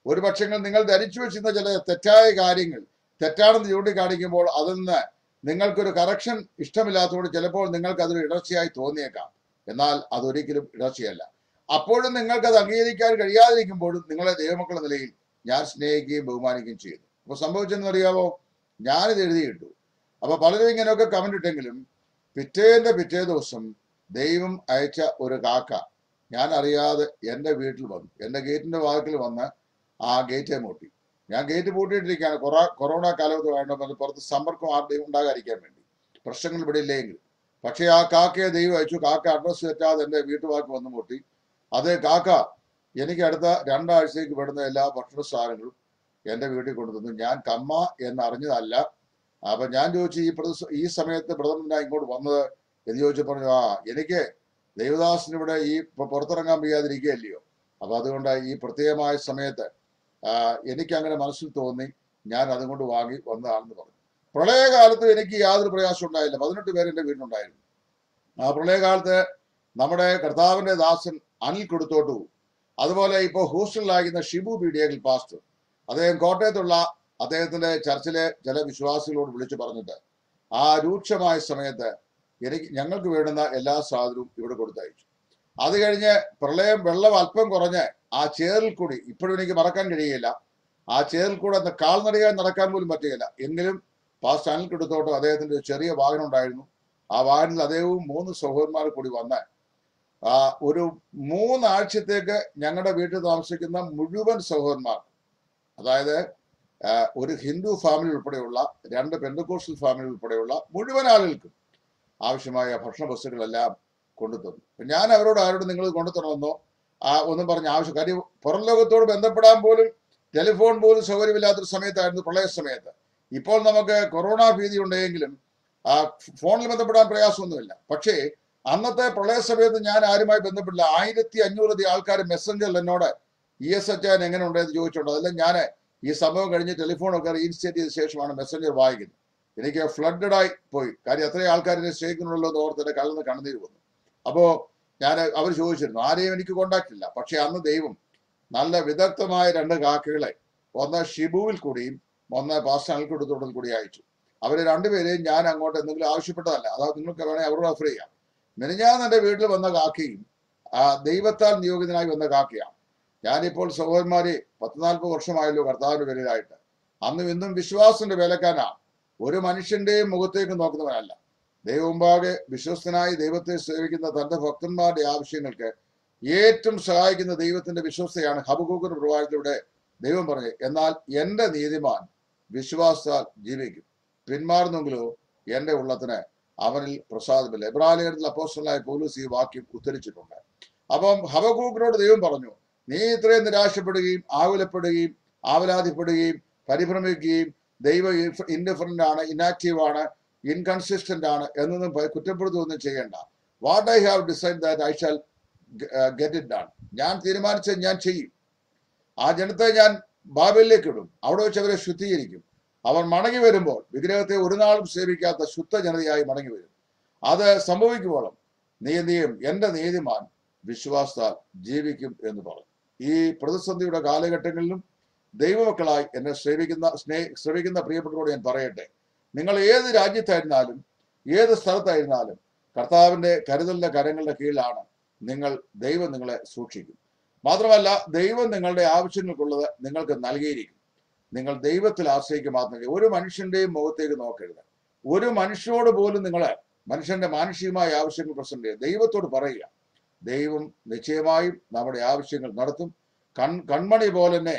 ഒരു പക്ഷെങ്കിൽ നിങ്ങൾ ധരിച്ചു വെച്ചിരുന്ന ചില തെറ്റായ കാര്യങ്ങൾ തെറ്റാണെന്ന് ചൂണ്ടിക്കാണിക്കുമ്പോൾ അതിൽ നിന്ന് നിങ്ങൾക്കൊരു കറക്ഷൻ ഇഷ്ടമില്ലാത്തതുകൊണ്ട് ചിലപ്പോൾ നിങ്ങൾക്ക് അതൊരു ഇടർച്ചയായി തോന്നിയേക്കാം എന്നാൽ അതൊരിക്കലും ഇടർച്ചയല്ല അപ്പോഴും നിങ്ങൾക്ക് അത് അംഗീകരിക്കാൻ കഴിയാതിരിക്കുമ്പോഴും നിങ്ങളെ ദൈവമക്കളുടെ നിലയിൽ ഞാൻ സ്നേഹിക്കുകയും ബഹുമാനിക്കുകയും ചെയ്യുന്നു അപ്പൊ സംഭവിച്ചെന്ന് അറിയാമോ ഞാനിത് എഴുതിയിട്ടു അപ്പൊ പലരും ഇങ്ങനെയൊക്കെ കമന്റ് ഇട്ടെങ്കിലും പിറ്റേന്റെ പിറ്റേ ദിവസം ദൈവം അയച്ച ഒരു കാക്ക ഞാൻ അറിയാതെ എൻ്റെ വീട്ടിൽ വന്നു എൻ്റെ ഗേറ്റിന്റെ വാതിൽ വന്ന് ആ ഗേറ്റേ മൂട്ടി ഞാൻ ഗേറ്റ് പൂട്ടിയിട്ടിരിക്കുകയാണ് കൊറോ കൊറോണ കാലത്ത് വേണ്ട പുറത്ത് സമ്പർക്കം ആരുടെയും ഉണ്ടാകാതിരിക്കാൻ വേണ്ടി പ്രശ്നങ്ങൾ ഇവിടെ ഇല്ലെങ്കിൽ പക്ഷേ ആ കാക്കയെ ദൈവം അയച്ചു കാക്ക അഡ്രസ് തെറ്റാതെ എൻ്റെ വീട്ടുവാക്ക് വന്ന് മുട്ടി അതേ കാക്ക എനിക്ക് അടുത്ത രണ്ടാഴ്ചയ്ക്ക് വിടുന്ന എല്ലാ ഭക്ഷണ സാധനങ്ങളും എൻ്റെ വീട്ടിൽ കൊണ്ടുതന്നു ഞാൻ കമ്മ എന്നറിഞ്ഞതല്ല അപ്പൊ ഞാൻ ചോദിച്ചു ഈ പ്രതി ഈ സമയത്ത് ബ്രദറിനാ ഇങ്ങോട്ട് വന്നത് എന്ന് ചോദിച്ചു പറഞ്ഞു ആ എനിക്ക് ദേവദാസിന് ഇവിടെ ഈ ഇപ്പൊ പുറത്തിറങ്ങാൻ വയ്യാതിരിക്കുകയല്ലയോ അപ്പൊ അതുകൊണ്ട് ഈ പ്രത്യേകമായ സമയത്ത് ആ, എനിക്ക് അങ്ങനെ മനസ്സിൽ തോന്നി ഞാൻ അതുകൊണ്ട് വാങ്ങി വന്നതാണെന്ന് പറഞ്ഞു പ്രളയകാലത്ത് എനിക്ക് യാതൊരു പ്രയാസം ഉണ്ടായില്ല പതിനെട്ട് പേര് എൻ്റെ വീട്ടിലുണ്ടായിരുന്നു ആ പ്രളയകാലത്ത് നമ്മുടെ കർത്താവിന്റെ ദാസൻ അനിൽ കൊടുത്തോട്ടു അതുപോലെ ഇപ്പോൾ ഹോസ്റ്റലിലായിരുന്ന ഷിബു ബിഡിയകൽ പാസ്റ്റർ അദ്ദേഹം കോട്ടയത്തുള്ള അദ്ദേഹത്തിന്റെ ചർച്ചിലെ ചില വിശ്വാസികളോട് വിളിച്ചു പറഞ്ഞിട്ട് ആ രൂക്ഷമായ സമയത്ത് എനിക്ക് ഞങ്ങൾക്ക് വേണ്ടുന്ന എല്ലാ സാധനവും ഇവിടെ കൊടുത്തയച്ചു അത് കഴിഞ്ഞ് പ്രളയം വെള്ളം അല്പം കുറഞ്ഞ് ആ ചേറിൽ കൂടി ഇപ്പോഴും എനിക്ക് മറക്കാൻ കഴിയില്ല ആ ചേറിൽ കൂടെ ഒന്ന് കാൽനടയായി നടക്കാൻ പോലും പറ്റുകയില്ല എങ്കിലും പാസ്റ്റ് അനിൽ കൊടുത്തോട്ട് അദ്ദേഹത്തിന്റെ ഒരു ചെറിയ വാഹനം ഉണ്ടായിരുന്നു ആ വാഹനത്തിൽ അദ്ദേഹവും മൂന്ന് സഹോദരന്മാർ കൂടി വന്ന് ആ ഒരു മൂന്നാഴ്ചത്തേക്ക് ഞങ്ങളുടെ വീട്ടിൽ താമസിക്കുന്ന മുഴുവൻ സഹോദരന്മാർ അതായത് ആ, ഒരു ഹിന്ദു ഫാമിലി ഉൾപ്പെടെയുള്ള രണ്ട് പെന്തക്കോസ്റ്റൽ ഫാമിലി ഉൾപ്പെടെയുള്ള മുഴുവൻ ആളുകൾക്കും ആവശ്യമായ ഭക്ഷണ വസ്തുക്കളെല്ലാം കൊണ്ടുതന്നു അപ്പൊ ഞാൻ അവരോട് ആരോട് നിങ്ങൾ കൊണ്ടുതരണമെന്നോ ആ ഒന്നും പറഞ്ഞ ആവശ്യം കാര്യം പുറം ലോകത്തോട് ബന്ധപ്പെടാൻ പോലും ടെലിഫോൺ പോലും സൗകര്യമില്ലാത്തൊരു സമയത്തായിരുന്നു പ്രളയ സമയത്ത് ഇപ്പോൾ നമുക്ക് കൊറോണ ഭീതി ഉണ്ടെങ്കിലും ആ ഫോണിൽ ബന്ധപ്പെടാൻ പ്രയാസമൊന്നുമില്ല പക്ഷേ അന്നത്തെ പ്രളയ സമയത്ത് ഞാൻ ആരുമായി ബന്ധപ്പെട്ടില്ല ആയിരത്തി അഞ്ഞൂറ് ആൾക്കാർ മെസ്സഞ്ചറിൽ എന്നോട് ഇ എസ് എച്ച് ആൻ എങ്ങനെ ഉണ്ടെന്ന് ചോദിച്ചിട്ടുണ്ട് അതെല്ലാം ഞാൻ ഈ സംഭവം കഴിഞ്ഞ് ടെലിഫോണൊക്കെ റീഇൻസ്റ്റേറ്റ് ചെയ്ത ശേഷമാണ് മെസ്സഞ്ചർ വായിക്കുന്നത് എനിക്ക് ഫ്ലഡഡ് ആയി പോയി കാര്യം അത്രയും ആൾക്കാരെ സ്നേഹിക്കുന്നുള്ളൂ എന്ന് ഓർത്ത് എന്റെ കണ്ണിൽ നിന്ന് കണ്ണുനീര് വന്നു അപ്പോ ഞാൻ അവർ ചോദിച്ചിരുന്നു ആരെയും എനിക്ക് കോണ്ടാക്ട് ഇല്ല പക്ഷെ അന്ന് ദൈവം നല്ല വിദഗ്ധമായ രണ്ട് കാക്കകളെ ഒന്ന് ഷിബുവിൽ കൂടിയും ഒന്ന് പാസ്റ്റർ അൽക്കുടത്തോടും കൂടി അയച്ചു അവരെ രണ്ടുപേരെയും ഞാൻ അങ്ങോട്ട് എന്തെങ്കിലും ആവശ്യപ്പെട്ടതല്ല അതായത് നിങ്ങൾക്ക് വേണേൽ അവർ റെഫർ ചെയ്യാം മിനിഞ്ഞാന്ന് എൻ്റെ വീട്ടിൽ വന്ന കാക്കയും ആ ദൈവത്താൽ നിയോഗിതനായി വന്ന കാക്കയാണ് ഞാനിപ്പോൾ സഹോദരന്മാരെ പത്ത് നാൽപ്പത് വർഷമായല്ലോ കർത്താവിന്റെ പേരിലായിട്ട് അന്നും ഇന്നും വിശ്വാസത്തിന്റെ വേലക്കാനാണ് ഒരു മനുഷ്യന്റെയും മുഖത്തേക്ക് നോക്കുന്നവനല്ല ദൈവമുമ്പാകെ വിശ്വസ്തനായി ദൈവത്തെ സേവിക്കുന്ന തന്റെ ഭക്തന്മാരുടെ ആവശ്യങ്ങൾക്ക് ഏറ്റവും സഹായിക്കുന്ന ദൈവത്തിന്റെ വിശ്വസ്തയാണ് ഹബകൂക്കിന്റെ പ്രവാചത്തിലൂടെ ദൈവം പറഞ്ഞു എന്നാൽ എന്റെ നീതിമാൻ വിശ്വാസത്താൽ ജീവിക്കും പിന്മാറുന്നെങ്കിലോ എന്റെ ഉള്ളത്തിന് അവനിൽ പ്രസാദമില്ല എബ്രാഹിലേഖനത്തിൽ അപ്പോസ്റ്റലായ പോലീസ് ഈ വാക്യം ഉദ്ധരിച്ചിട്ടുണ്ട് അപ്പം ഹബകൂക്കിനോട് ദൈവം പറഞ്ഞു നീ ഇത്രയും നിരാശപ്പെടുകയും ആകുലപ്പെടുകയും ആവലാതിപ്പെടുകയും പരിഭ്രമിക്കുകയും ദൈവം ഇൻഡിഫറന്റ് ആണ് ഇനാക്റ്റീവ് ആണ് ഇൻകൺസിസ്റ്റന്റ് ആണ് എന്നൊന്നും പ- കുറ്റപ്പെടുത്തുകയൊന്നും ചെയ്യേണ്ട what I have decide that I shall get it done ഞാൻ തീരുമാനിച്ചത് ഞാൻ ചെയ്യും ആ ജനത്തെ ഞാൻ ബാബയിലേക്ക് ഇടും അവിടെ വെച്ച് അവരെ ശുദ്ധീകരിക്കും അവർ മടങ്ങി വരുമ്പോൾ വിഗ്രഹത്തെ ഒരു നാളും സേവിക്കാത്ത ശുദ്ധ ജനതയായി മടങ്ങി വരും അത് സംഭവിക്കുമ്പോഴും നീ എന്ത് ചെയ്യും എന്റെ നീതിമാൻ വിശ്വാസത്താൽ ജീവിക്കും എന്ന് പറഞ്ഞു ഈ പ്രതിസന്ധിയുടെ കാലഘട്ടങ്ങളിലും ദൈവമക്കളായി എന്നെ സേവിക്കുന്ന സ്നേഹ ശ്രമിക്കുന്ന പ്രിയപ്പെട്ടവരോട് ഞാൻ പറയട്ടെ നിങ്ങൾ ഏത് രാജ്യത്തായിരുന്നാലും ഏത് സ്ഥലത്തായിരുന്നാലും കർത്താവിന്റെ കരുതലിന്റെ കരങ്ങളുടെ കീഴിലാണ് നിങ്ങൾ ദൈവം നിങ്ങളെ സൂക്ഷിക്കും മാത്രമല്ല ദൈവം നിങ്ങളുടെ ആവശ്യങ്ങൾക്കുള്ളത് നിങ്ങൾക്ക് നൽകിയിരിക്കും നിങ്ങൾ ദൈവത്തിൽ ആശ്രയിക്കുക മാത്രമേ ഒരു മനുഷ്യന്റെയും മുഖത്തേക്ക് നോക്കരുത് ഒരു മനുഷ്യനോട് പോലും നിങ്ങളെ മനുഷ്യന്റെ മാനുഷികമായ ആവശ്യങ്ങൾ പ്രസന്റ് ചെയ്യുക ദൈവത്തോട് പറയുക ദൈവം നിശ്ചയമായും നമ്മുടെ ആവശ്യങ്ങൾ നടത്തും കൺ കൺമണി പോലെ തന്നെ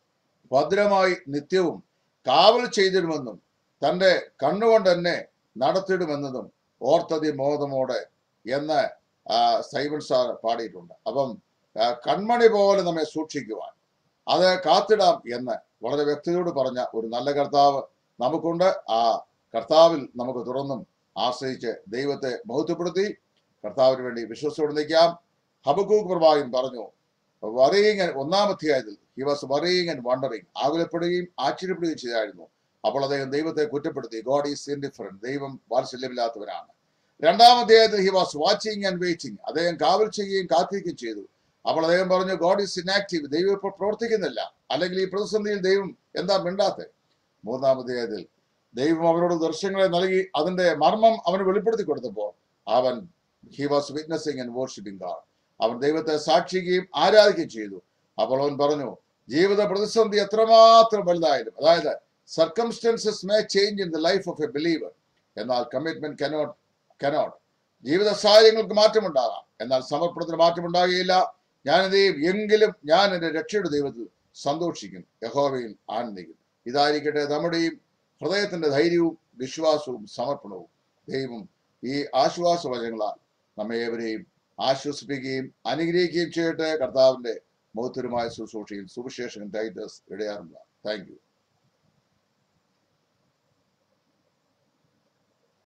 ഭദ്രമായി നിത്യവും കാവൽ ചെയ്തിടുമെന്നും തന്റെ കണ്ണുകൊണ്ട് തന്നെ നടത്തിയിടുമെന്നതും ഓർത്തതി മോദമോടെ എന്ന് ആ, സൈമൺ സാർ പാടിയിട്ടുണ്ട് അപ്പം ആ, കൺമണി പോലെ നമ്മെ സൂക്ഷിക്കുവാൻ അത് കാത്തിടാം എന്ന് വളരെ വ്യക്തിയോട് പറഞ്ഞ ഒരു നല്ല കർത്താവ് നമുക്കുണ്ട് ആ കർത്താവിൽ നമുക്ക് തുറന്നും ആശ്രയിച്ച് ദൈവത്തെ ബോധ്യപ്പെടുത്തി കർത്താവിന് വേണ്ടി വിശ്വസത്തോടെ നിൽക്കാം ഹബക്കൂക്ക് പ്രഭാകൻ പറഞ്ഞു വറിയിങ് ഒന്നാം അധ്യായത്തിൽ he was worrying and wondering ആകുലപ്പെടുകയും ആശ്ചര്യപ്പെടുകയും ചെയ്തായിരുന്നു അപ്പോൾ അദ്ദേഹം ദൈവത്തെ കുറ്റപ്പെടുത്തി ഗോഡ് ഈസ് ഇൻഡിഫറൻറ്റ് ദൈവം വാത്സല്യമില്ലാത്തവനാണ് രണ്ടാം അധ്യായത്തിൽ he was watching and waiting അദ്ദേഹം കാവൽ ചെയ്യുകയും കാത്തിരിക്കുകയും ചെയ്തു അപ്പോൾ അദ്ദേഹം പറഞ്ഞു ഗോഡ് ഈസ് ഇനാക്റ്റീവ് ദൈവം ഇപ്പോൾ പ്രവർത്തിക്കുന്നില്ല അല്ലെങ്കിൽ ഈ പ്രതിസന്ധിയിൽ ദൈവം എന്താ മിണ്ടാത്തെ മൂന്നാമതേതിൽ ദൈവം അവരോട് ദർശനങ്ങളെ നൽകി അതിന്റെ മർമ്മം അവന് വെളിപ്പെടുത്തി കൊടുത്തപ്പോൾ അവൻ he was witnessing and worshipping God അവൻ ദൈവത്തെ സാക്ഷിക്കുകയും ആരാധിക്കുകയും ചെയ്തു അപ്പോൾ അവൻ പറഞ്ഞു ജീവിത പ്രതിസന്ധി എത്രമാത്രം വലുതായാലും അതായത് circumstances may change in the life of a believer എന്നാൽ കമ്മിറ്റ്മെന്റ് കനോട്ട് കനോട്ട് ജീവിത സാഹചര്യങ്ങൾക്ക് മാറ്റമുണ്ടാകാം എന്നാൽ സമർപ്പണത്തിന് മാറ്റമുണ്ടാകുകയില്ല ഞാൻ എന്ത് ചെയ്യും എങ്കിലും ഞാൻ എൻ്റെ രക്ഷയുടെ ദൈവത്തിൽ സന്തോഷിക്കും യഹോവയിൽ ആനന്ദിക്കും ഇതായിരിക്കട്ടെ നമ്മുടെയും ഹൃദയത്തിന്റെ ധൈര്യവും വിശ്വാസവും സമർപ്പണവും ദൈവം ഈ ആശ്വാസവചങ്ങളാൽ നമ്മെ ഏവരെയും ആശ്വസിപ്പിക്കുകയും അനുഗ്രഹിക്കുകയും ചെയ്യട്ടെ കർത്താവിന്റെ മഹത്തരമായ ശുശ്രൂഷയിൽ സുവിശേഷൻ ടൈറ്റസ് ഇടയാറുള്ള താങ്ക് യു